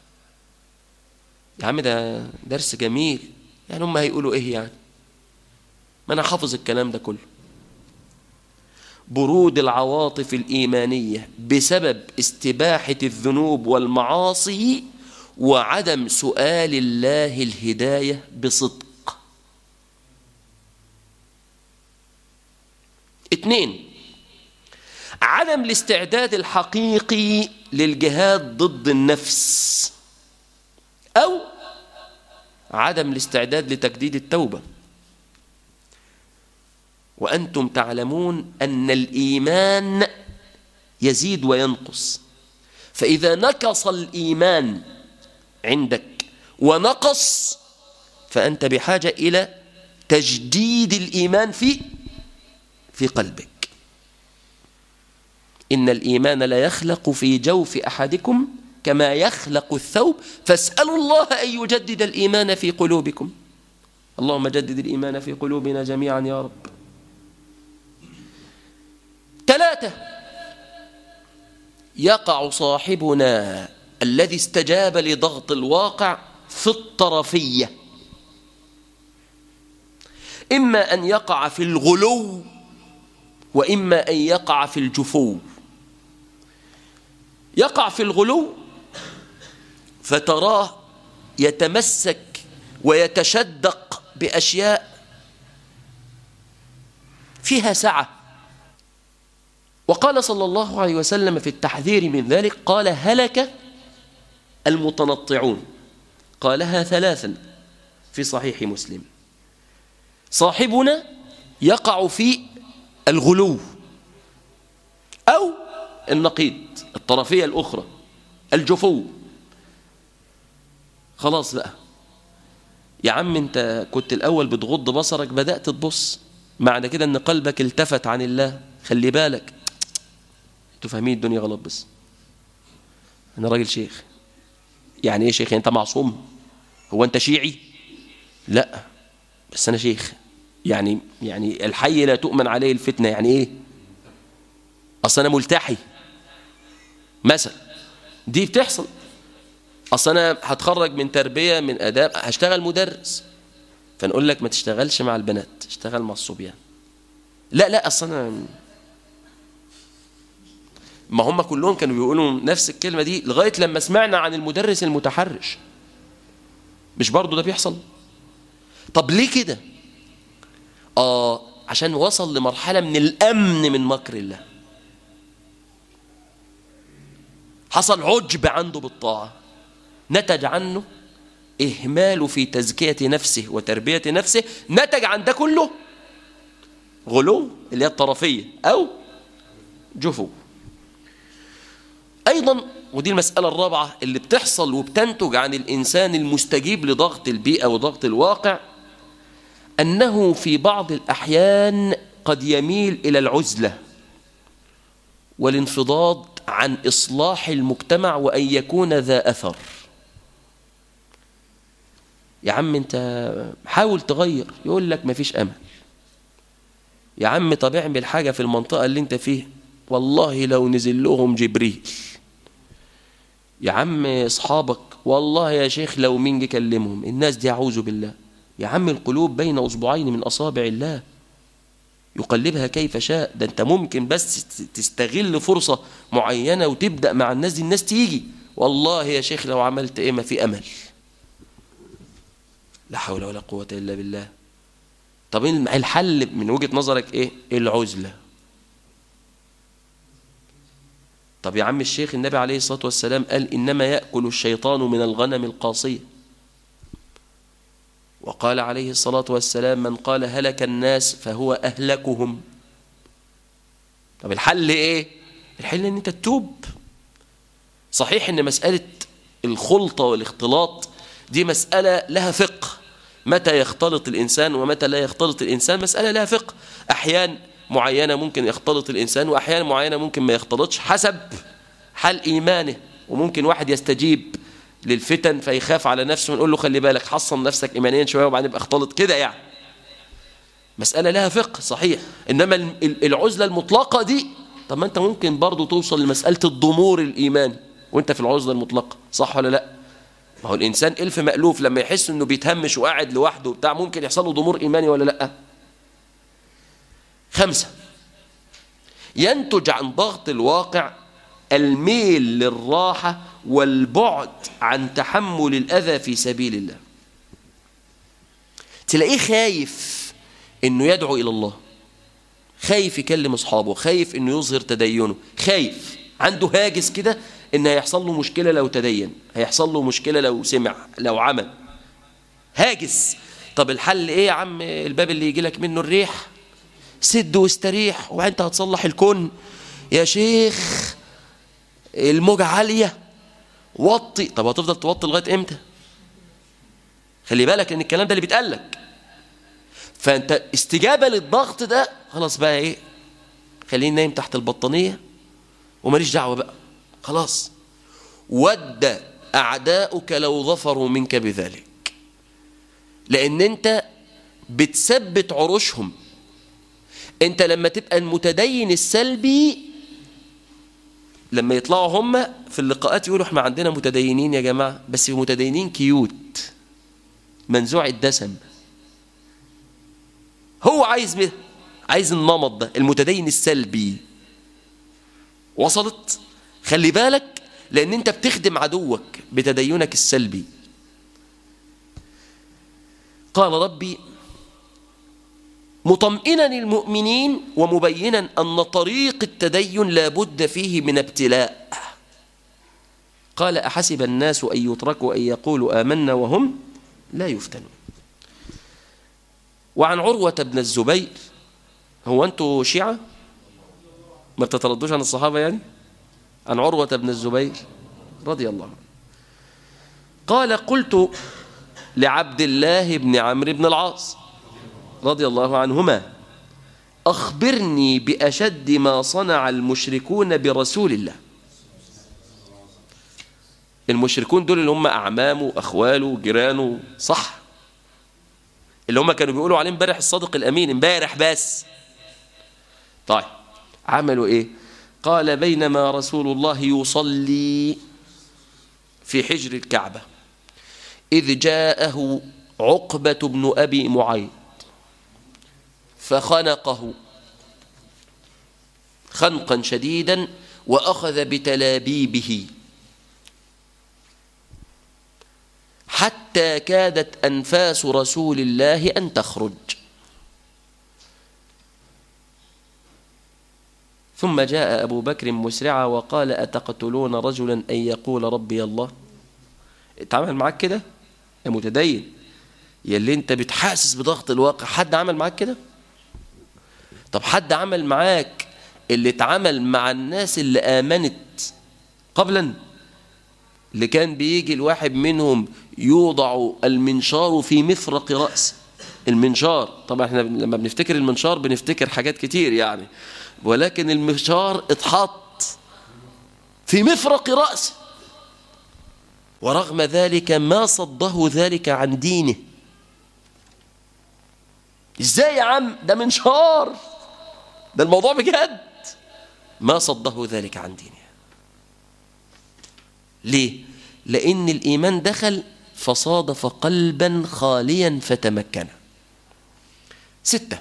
يا عم ده درس جميل يعني هم هيقولوا ايه يعني ما انا حافظ الكلام ده كله برود العواطف الإيمانية بسبب استباحة الذنوب والمعاصي وعدم سؤال الله الهداية بصدق اثنين عدم الاستعداد الحقيقي للجهاد ضد النفس أو عدم الاستعداد لتجديد التوبة وأنتم تعلمون أن الإيمان يزيد وينقص فإذا نقص الإيمان عندك ونقص فأنت بحاجة إلى تجديد الإيمان في في قلبك إن الإيمان لا يخلق في جوف أحدكم كما يخلق الثوب فاسألوا الله أن يجدد الإيمان في قلوبكم اللهم جدد الإيمان في قلوبنا جميعا يا رب ثلاثة يقع صاحبنا الذي استجاب لضغط الواقع في الطرفية إما أن يقع في الغلو وإما أن يقع في الجفو يقع في الغلو فتراه يتمسك ويتشدق بأشياء فيها سعة وقال صلى الله عليه وسلم في التحذير من ذلك قال هلك المتنطعون قالها ثلاثا في صحيح مسلم صاحبنا يقع في الغلو أو النقيض الطرفية الأخرى الجفو خلاص بقى يا عم انت كنت الأول بتغض بصرك بدأت تبص معنى كده ان قلبك التفت عن الله خلي بالك انتوا فاهمين الدنيا غلط بس انا راجل شيخ يعني ايه شيخ يعني انت معصوم هو انت شيعي لا بس انا شيخ يعني يعني الحي لا تؤمن عليه الفتنه يعني ايه اصل انا ملتحي مثلا دي بتحصل اصل انا هتخرج من تربيه من اداب هشتغل مدرس فنقول لك ما تشتغلش مع البنات اشتغل مع الصبيان لا لا اصل انا ما هم كلهم كانوا بيقولوا نفس الكلمه دي لغايه لما سمعنا عن المدرس المتحرش مش برضه ده بيحصل طب ليه كده اه عشان وصل لمرحله من الامن من مكر الله حصل عجب عنده بالطاعه نتج عنه إهماله في تزكية نفسه وتربية نفسه نتج عن ده كله غلو اللي هي الطرفية أو جفو أيضا ودي المسألة الرابعة اللي بتحصل وبتنتج عن الإنسان المستجيب لضغط البيئة وضغط الواقع أنه في بعض الأحيان قد يميل إلى العزلة والانفضاض عن إصلاح المجتمع وأن يكون ذا أثر يا عم انت حاول تغير يقول لك مفيش امل يا عم طب اعمل حاجة في المنطقة اللي انت فيها والله لو نزل لهم جبريل يا عم اصحابك والله يا شيخ لو مين جه كلمهم الناس دي اعوذ بالله يا عم القلوب بين اصبعين من اصابع الله يقلبها كيف شاء ده انت ممكن بس تستغل فرصة معينة وتبدأ مع الناس دي الناس تيجي والله يا شيخ لو عملت ايه ما في امل لا حول ولا قوة إلا بالله طب الحل من وجهة نظرك إيه العزلة طب يا عم الشيخ النبي عليه الصلاة والسلام قال إنما يأكل الشيطان من الغنم القاصية وقال عليه الصلاة والسلام من قال هلك الناس فهو أهلكهم طب الحل إيه الحل إن أنت تتوب صحيح إن مسألة الخلطة والاختلاط دي مسألة لها فقه متى يختلط الإنسان ومتى لا يختلط الإنسان مسألة لها فقه أحيان معينة ممكن يختلط الإنسان وأحيان معينة ممكن ما يختلطش حسب حال إيمانه وممكن واحد يستجيب للفتن فيخاف على نفسه ونقول له خلي بالك حصن نفسك إيمانيا شوية وبعدين يبقى اختلط كده يعني مسألة لها فقه صحيح إنما العزلة المطلقة دي طب ما أنت ممكن برضو توصل لمسألة الضمور الإيماني وأنت في العزلة المطلقة صح ولا لأ ما هو الإنسان ألف مألوف لما يحس أنه بيتهمش وقاعد لوحده بتاع ممكن يحصل له ضمور إيماني ولا لأ خمسة ينتج عن ضغط الواقع الميل للراحة والبعد عن تحمل الأذى في سبيل الله تلاقيه خايف انه يدعو الى الله خايف يكلم اصحابه خايف انه يظهر تدينه خايف عنده هاجس كده ان هيحصل له مشكلة لو تدين هيحصل له مشكلة لو سمع لو عمل هاجس طب الحل ايه يا عم الباب اللي يجي لك منه الريح سد واستريح وانت هتصلح الكون يا شيخ الموجة عالية وطي طب هتفضل توطي لغاية امتى خلي بالك ان الكلام ده اللي بيتقال لك فانت استجابة للضغط ده خلاص بقى ايه خليني نايم تحت البطانية وماليش دعوة بقى خلاص ود أعداؤك لو ظفروا منك بذلك لأن أنت بتثبت عروشهم أنت لما تبقى المتدين السلبي لما يطلعوا هم في اللقاءات يقولوا احنا عندنا متدينين يا جماعة بس متدينين كيوت منزوع الدسم هو عايز بيه عايز النمط ده المتدين السلبي وصلت خلي بالك لأن أنت بتخدم عدوك بتدينك السلبي قال ربي مطمئنا المؤمنين ومبينا أن طريق التدين لا بد فيه من ابتلاء قال أحسب الناس أن يتركوا أن يقولوا آمنا وهم لا يفتنون وعن عروة بن الزبير هو أنتوا شيعة ما بتتردوش عن الصحابة يعني عن عروة بن الزبير رضي الله عنه قال قلت لعبد الله بن عمرو بن العاص رضي الله عنهما أخبرني بأشد ما صنع المشركون برسول الله المشركون دول اللي هم أعمامه أخواله جيرانه صح اللي هم كانوا بيقولوا عليه امبارح الصادق الأمين امبارح بس طيب عملوا إيه قال بينما رسول الله يصلي في حجر الكعبة إذ جاءه عقبة بن أبي معيط فخنقه خنقا شديدا وأخذ بتلابيبه حتى كادت أنفاس رسول الله أن تخرج ثم جاء أبو بكر مسرعا وقال أتقتلون رجلا أن يقول ربي الله اتعامل معاك كده يا متدين يا اللي انت بتحاسس بضغط الواقع حد عمل معاك كده طب حد عمل معاك اللي اتعمل مع الناس اللي آمنت قبلا اللي كان بيجي الواحد منهم يوضع المنشار في مفرق رأسه المنشار طبعا احنا لما بنفتكر المنشار بنفتكر حاجات كتير يعني ولكن المنشار اتحط في مفرق رأسه ورغم ذلك ما صده ذلك عن دينه ازاي يا عم ده منشار ده الموضوع بجد ما صده ذلك عن دينه ليه لأن الإيمان دخل فصادف قلبا خاليا فتمكن ستة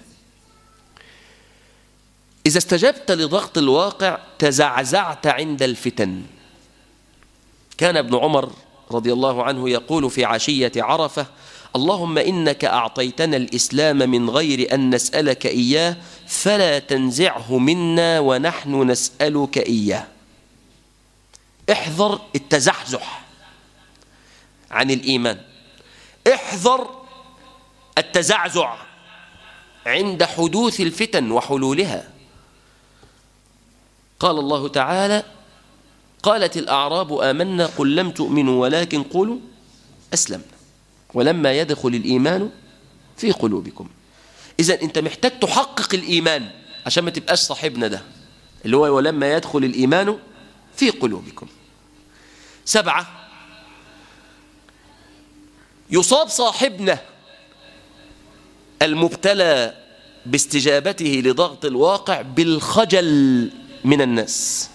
إذا استجبت لضغط الواقع تزعزعت عند الفتن كان ابن عمر رضي الله عنه يقول في عشية عرفة اللهم إنك أعطيتنا الإسلام من غير أن نسألك إياه فلا تنزعه منا ونحن نسألك إياه احذر التزحزح عن الإيمان احذر التزعزع عند حدوث الفتن وحلولها قال الله تعالى قالت الأعراب آمنا قل لم تؤمنوا ولكن قولوا أسلمنا ولما يدخل الإيمان في قلوبكم إذا أنت محتاج تحقق الإيمان عشان ما تبقاش صاحبنا ده اللي هو ولما يدخل الإيمان في قلوبكم سبعة يصاب صاحبنا المبتلى باستجابته لضغط الواقع بالخجل من الناس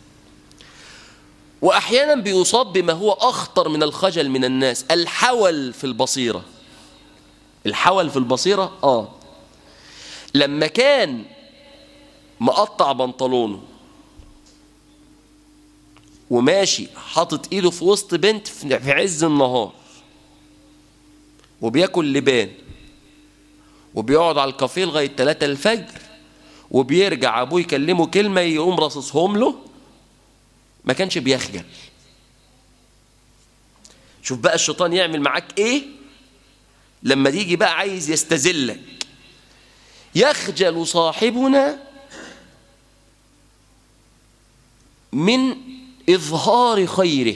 وأحيانا بيصاب بما هو أخطر من الخجل من الناس الحول في البصيرة الحول في البصيرة آه لما كان مقطع بنطلونه وماشي حاطط ايده في وسط بنت في عز النهار وبياكل لبان وبيقعد على الكافيه لغايه 3 الفجر وبيرجع ابوه يكلمه كلمه يقوم راصصهم له ما كانش بيخجل شوف بقى الشيطان يعمل معاك ايه لما تيجي بقى عايز يستذلك يخجل صاحبنا من إظهار خيره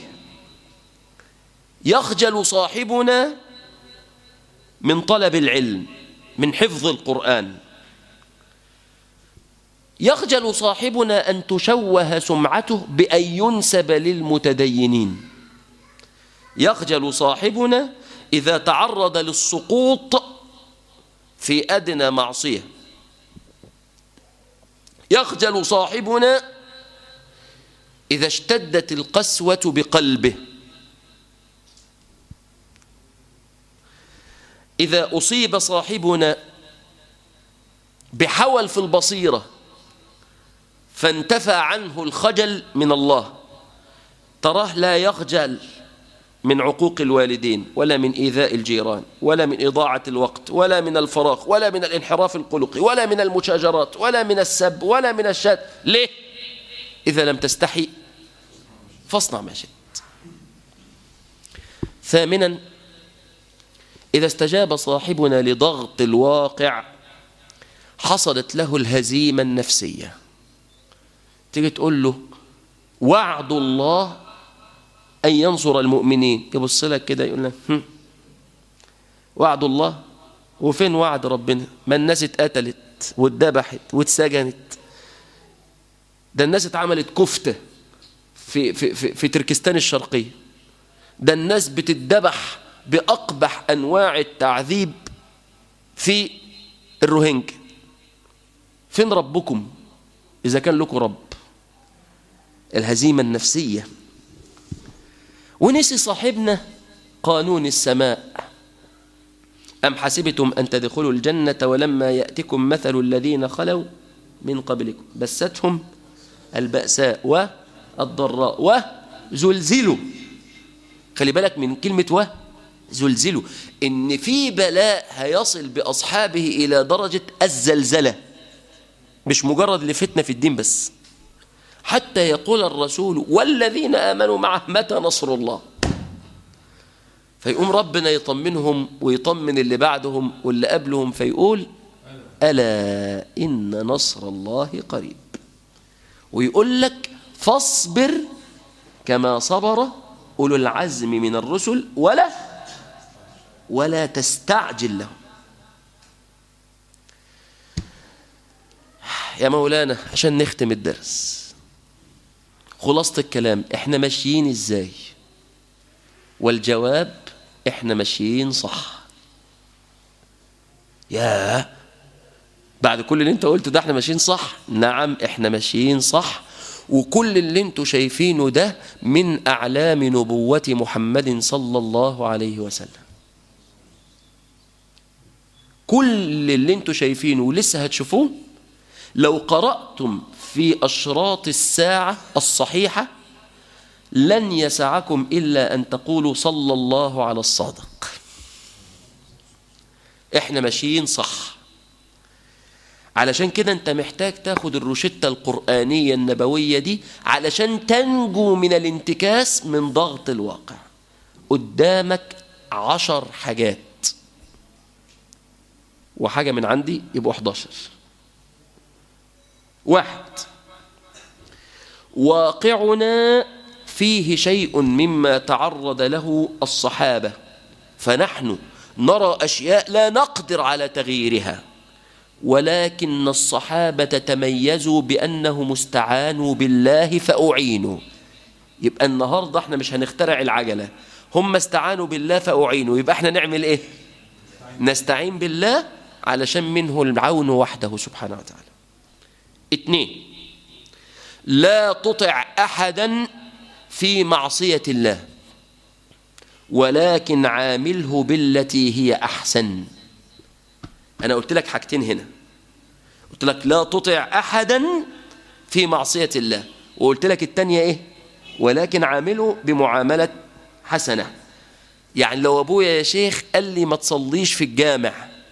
يخجل صاحبنا من طلب العلم من حفظ القرآن يخجل صاحبنا أن تشوه سمعته بأن ينسب للمتدينين يخجل صاحبنا إذا تعرض للسقوط في أدنى معصية يخجل صاحبنا إذا اشتدت القسوة بقلبه إذا أصيب صاحبنا بحول في البصيرة فانتفى عنه الخجل من الله تراه لا يخجل من عقوق الوالدين ولا من إيذاء الجيران ولا من إضاعة الوقت ولا من الفراغ ولا من الانحراف القلقي ولا من المشاجرات ولا من السب ولا من الشات ليه؟ إذا لم تستحي فاصنع ما شئت ثامنا إذا استجاب صاحبنا لضغط الواقع حصلت له الهزيمة النفسية تيجي تقول له وعد الله أن ينصر المؤمنين يبص لك كده يقول لك هم. وعد الله وفين وعد ربنا ما الناس اتقتلت واتذبحت واتسجنت ده الناس اتعملت كفتة في, في, في, في تركستان الشرقية ده الناس بتتذبح بأقبح أنواع التعذيب في الروهينج فين ربكم إذا كان لكم رب الهزيمة النفسية ونسي صاحبنا قانون السماء أم حسبتم أن تدخلوا الجنة ولما يأتكم مثل الذين خلوا من قبلكم بستهم البأساء والضراء وزلزلوا خلي بالك من كلمة و زلزلوا إن في بلاء هيصل بأصحابه إلى درجة الزلزلة مش مجرد لفتنة في الدين بس حتى يقول الرسول والذين آمنوا معه متى نصر الله فيقوم ربنا يطمنهم ويطمن اللي بعدهم واللي قبلهم فيقول ألا إن نصر الله قريب ويقول لك فاصبر كما صبر أولو العزم من الرسل ولا ولا تستعجل لهم يا مولانا عشان نختم الدرس خلاصة الكلام احنا ماشيين ازاي والجواب احنا ماشيين صح يا بعد كل اللي انت قلته ده احنا ماشيين صح نعم احنا ماشيين صح وكل اللي انتوا شايفينه ده من اعلام نبوة محمد صلى الله عليه وسلم كل اللي انتوا شايفينه ولسه هتشوفوه لو قرأتم في أشراط الساعة الصحيحة لن يسعكم إلا أن تقولوا صلى الله على الصادق احنا ماشيين صح علشان كده انت محتاج تاخد الروشتة القرآنية النبوية دي علشان تنجو من الانتكاس من ضغط الواقع قدامك عشر حاجات وحاجة من عندي يبقوا 11 واحد واقعنا فيه شيء مما تعرض له الصحابة فنحن نرى أشياء لا نقدر على تغييرها ولكن الصحابة تميزوا بأنهم استعانوا بالله فأعينوا يبقى النهاردة احنا مش هنخترع العجلة هم استعانوا بالله فأعينوا يبقى احنا نعمل ايه نستعين بالله علشان منه العون وحده سبحانه وتعالى اتنين لا تطع أحدا في معصية الله ولكن عامله بالتي هي أحسن أنا قلت لك حاجتين هنا قلت لك لا تطع أحدا في معصية الله وقلت لك التانية إيه ولكن عامله بمعاملة حسنة يعني لو أبويا يا شيخ قال لي ما تصليش في الجامع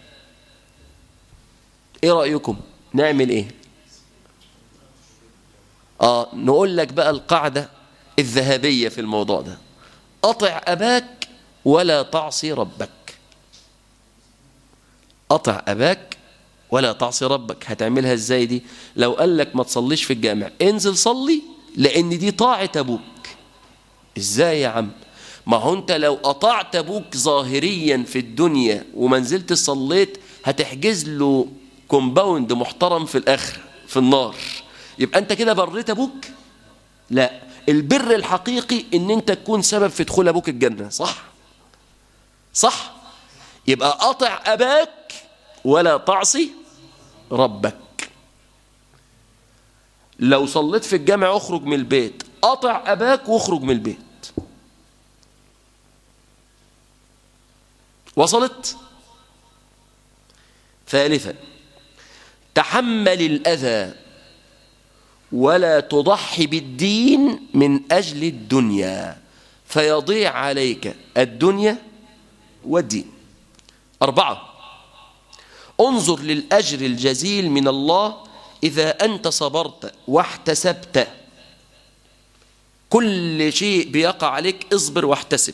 إيه رأيكم نعمل إيه آه نقول لك بقى القاعدة الذهبية في الموضوع ده أطع أباك ولا تعصي ربك أطع أباك ولا تعصي ربك هتعملها إزاي دي لو قال لك ما تصليش في الجامع انزل صلي لأن دي طاعة أبوك إزاي يا عم ما هو أنت لو أطعت أبوك ظاهريا في الدنيا وما نزلت صليت هتحجز له كومباوند محترم في الآخر في النار يبقى أنت كده بريت أبوك لا البر الحقيقي ان انت تكون سبب في دخول ابوك الجنة صح صح يبقى اطع اباك ولا تعصي ربك لو صليت في الجامع اخرج من البيت اطع اباك واخرج من البيت وصلت ثالثا تحمل الاذى ولا تضحي بالدين من أجل الدنيا فيضيع عليك الدنيا والدين أربعة انظر للأجر الجزيل من الله إذا أنت صبرت واحتسبت كل شيء بيقع عليك اصبر واحتسب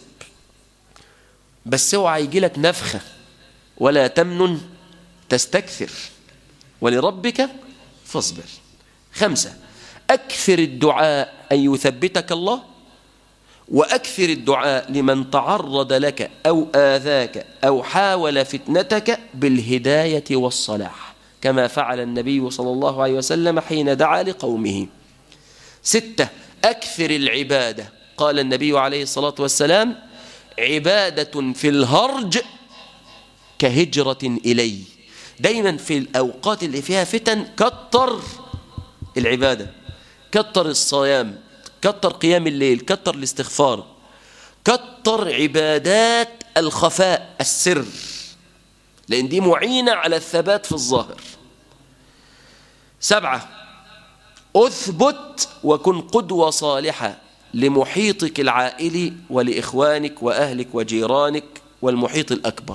بس اوعى يجي لك نفخة ولا تمنن تستكثر ولربك فاصبر خمسة أكثر الدعاء أن يثبتك الله وأكثر الدعاء لمن تعرض لك أو آذاك أو حاول فتنتك بالهداية والصلاح كما فعل النبي صلى الله عليه وسلم حين دعا لقومه ستة أكثر العبادة قال النبي عليه الصلاة والسلام عبادة في الهرج كهجرة إلي دايما في الأوقات اللي فيها فتن كتر العبادة كتر الصيام كتر قيام الليل كتر الاستغفار كتر عبادات الخفاء السر لأن دي معينة على الثبات في الظاهر سبعة أثبت وكن قدوة صالحة لمحيطك العائلي ولإخوانك وأهلك وجيرانك والمحيط الأكبر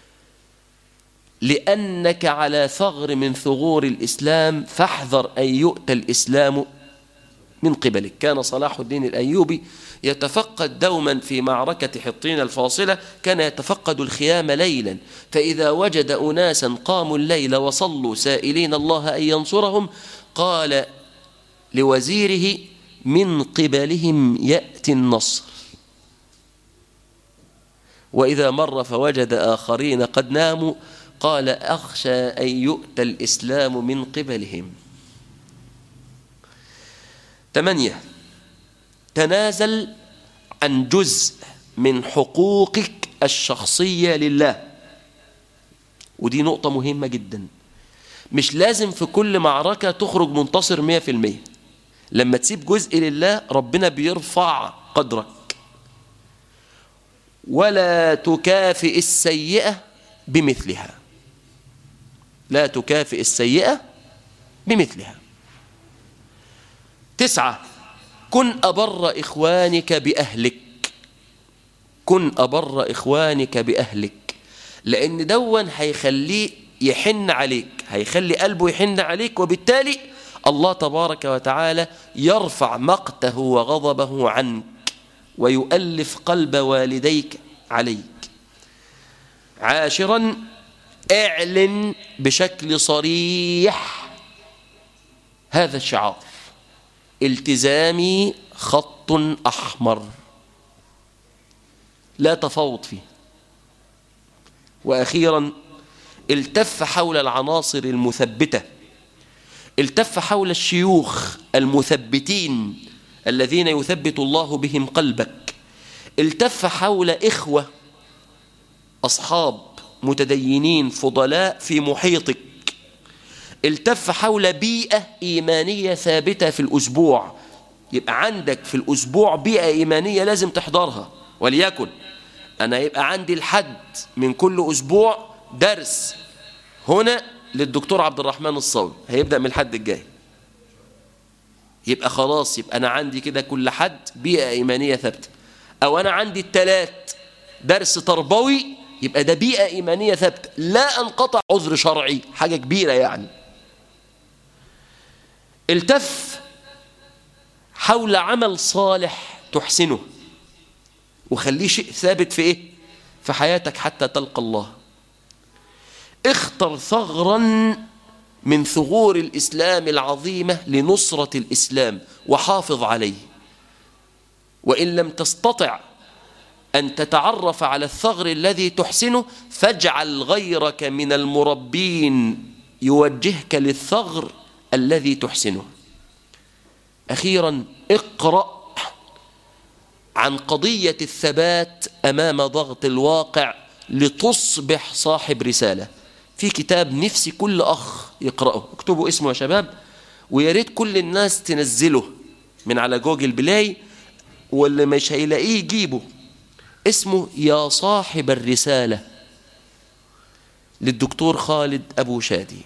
لأنك على ثغر من ثغور الإسلام فاحذر أن يؤتى الإسلام من قبلك كان صلاح الدين الأيوبي يتفقد دوما في معركة حطين الفاصلة كان يتفقد الخيام ليلا فإذا وجد أناسا قاموا الليل وصلوا سائلين الله أن ينصرهم قال لوزيره من قبلهم يأتي النصر وإذا مر فوجد آخرين قد ناموا قال أخشى أن يؤتى الإسلام من قبلهم ثمانية تنازل عن جزء من حقوقك الشخصية لله ودي نقطة مهمة جدا مش لازم في كل معركة تخرج منتصر مية في المية لما تسيب جزء لله ربنا بيرفع قدرك ولا تكافئ السيئة بمثلها لا تكافئ السيئة بمثلها تسعة كن أبر إخوانك بأهلك كن أبر إخوانك بأهلك لأن دون هيخليه يحن عليك هيخلي قلبه يحن عليك وبالتالي الله تبارك وتعالى يرفع مقته وغضبه عنك ويؤلف قلب والديك عليك عاشرا اعلن بشكل صريح هذا الشعار التزامي خط أحمر لا تفاوض فيه وأخيرا التف حول العناصر المثبتة التف حول الشيوخ المثبتين الذين يثبت الله بهم قلبك التف حول إخوة أصحاب متدينين فضلاء في محيطك التف حول بيئة إيمانية ثابتة في الأسبوع يبقى عندك في الأسبوع بيئة إيمانية لازم تحضرها وليكن أنا يبقى عندي الحد من كل أسبوع درس هنا للدكتور عبد الرحمن الصاوي هيبدأ من الحد الجاي يبقى خلاص يبقى أنا عندي كده كل حد بيئة إيمانية ثابتة أو أنا عندي التلات درس تربوي يبقى ده بيئة إيمانية ثابتة لا أنقطع عذر شرعي حاجة كبيرة يعني التف حول عمل صالح تحسنه وخليه شيء ثابت في ايه في حياتك حتى تلقى الله اختر ثغرا من ثغور الإسلام العظيمة لنصرة الإسلام وحافظ عليه وإن لم تستطع أن تتعرف على الثغر الذي تحسنه فاجعل غيرك من المربين يوجهك للثغر الذي تحسنه أخيرا اقرأ عن قضية الثبات أمام ضغط الواقع لتصبح صاحب رسالة في كتاب نفسي كل أخ يقرأه اكتبوا اسمه يا شباب ويا ريت كل الناس تنزله من على جوجل بلاي واللي مش هيلاقيه يجيبه اسمه يا صاحب الرسالة للدكتور خالد أبو شادي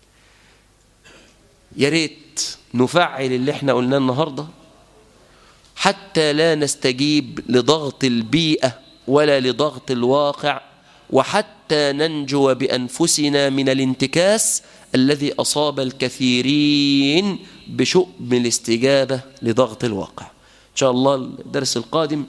يا ريت نفعل اللي احنا قلناه النهارده حتى لا نستجيب لضغط البيئة ولا لضغط الواقع وحتى ننجو بأنفسنا من الانتكاس الذي أصاب الكثيرين بشؤم الاستجابة لضغط الواقع إن شاء الله الدرس القادم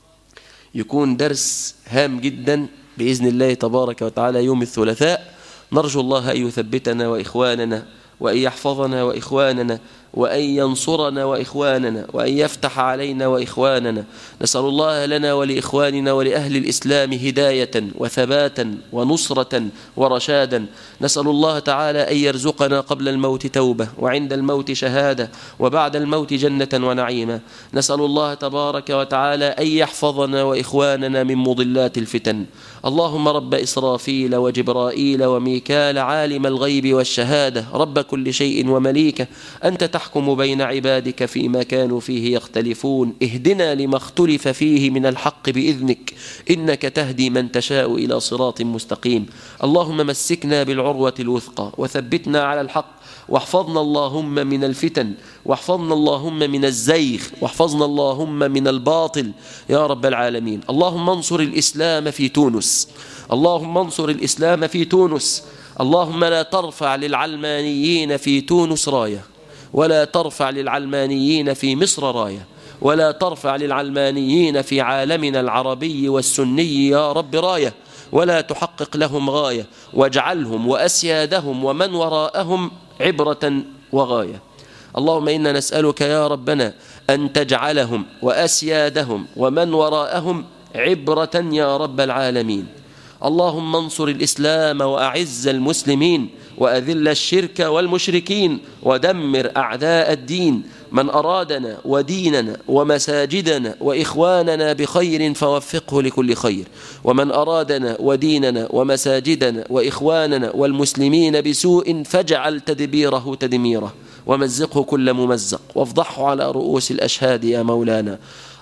يكون درس هام جدا بإذن الله تبارك وتعالى يوم الثلاثاء نرجو الله أن يثبتنا وإخواننا وأن يحفظنا وإخواننا وأن ينصرنا وإخواننا وأن يفتح علينا وإخواننا نسأل الله لنا ولإخواننا ولأهل الإسلام هداية وثباتا ونصرة ورشادا نسأل الله تعالى أن يرزقنا قبل الموت توبة وعند الموت شهادة وبعد الموت جنة ونعيما نسأل الله تبارك وتعالى أن يحفظنا وإخواننا من مضلات الفتن اللهم رب إسرافيل وجبرائيل وميكال عالم الغيب والشهادة رب كل شيء ومليكه أنت تحكم بين عبادك فيما كانوا فيه يختلفون اهدنا لما اختلف فيه من الحق بإذنك إنك تهدي من تشاء إلى صراط مستقيم اللهم مسكنا بالعروة الوثقى وثبتنا على الحق واحفظنا اللهم من الفتن واحفظنا اللهم من الزيغ واحفظنا اللهم من الباطل يا رب العالمين اللهم انصر الإسلام في تونس اللهم انصر الإسلام في تونس اللهم لا ترفع للعلمانيين في تونس رايه ولا ترفع للعلمانيين في مصر راية ولا ترفع للعلمانيين في عالمنا العربي والسني يا رب راية ولا تحقق لهم غاية واجعلهم وأسيادهم ومن وراءهم عبرة وغاية اللهم إنا نسألك يا ربنا أن تجعلهم وأسيادهم ومن وراءهم عبرة يا رب العالمين اللهم انصر الإسلام وأعز المسلمين وأذل الشرك والمشركين ودمر أعداء الدين من أرادنا وديننا ومساجدنا وإخواننا بخير فوفقه لكل خير ومن أرادنا وديننا ومساجدنا وإخواننا والمسلمين بسوء فاجعل تدبيره تدميره ومزقه كل ممزق وافضحه على رؤوس الأشهاد يا مولانا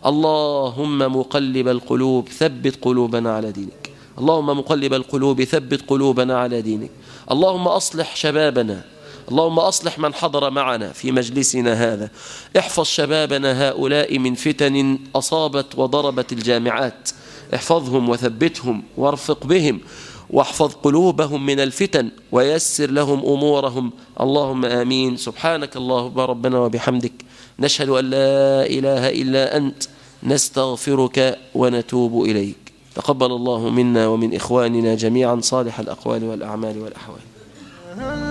اللهم مقلب القلوب ثبت قلوبنا على دينك اللهم مقلب القلوب ثبت قلوبنا على دينك اللهم أصلح شبابنا اللهم أصلح من حضر معنا في مجلسنا هذا احفظ شبابنا هؤلاء من فتن أصابت وضربت الجامعات احفظهم وثبتهم وارفق بهم واحفظ قلوبهم من الفتن ويسر لهم أمورهم اللهم آمين سبحانك اللهم ربنا وبحمدك نشهد أن لا إله إلا أنت نستغفرك ونتوب إليك تقبل الله منا ومن إخواننا جميعا صالح الأقوال والأعمال والأحوال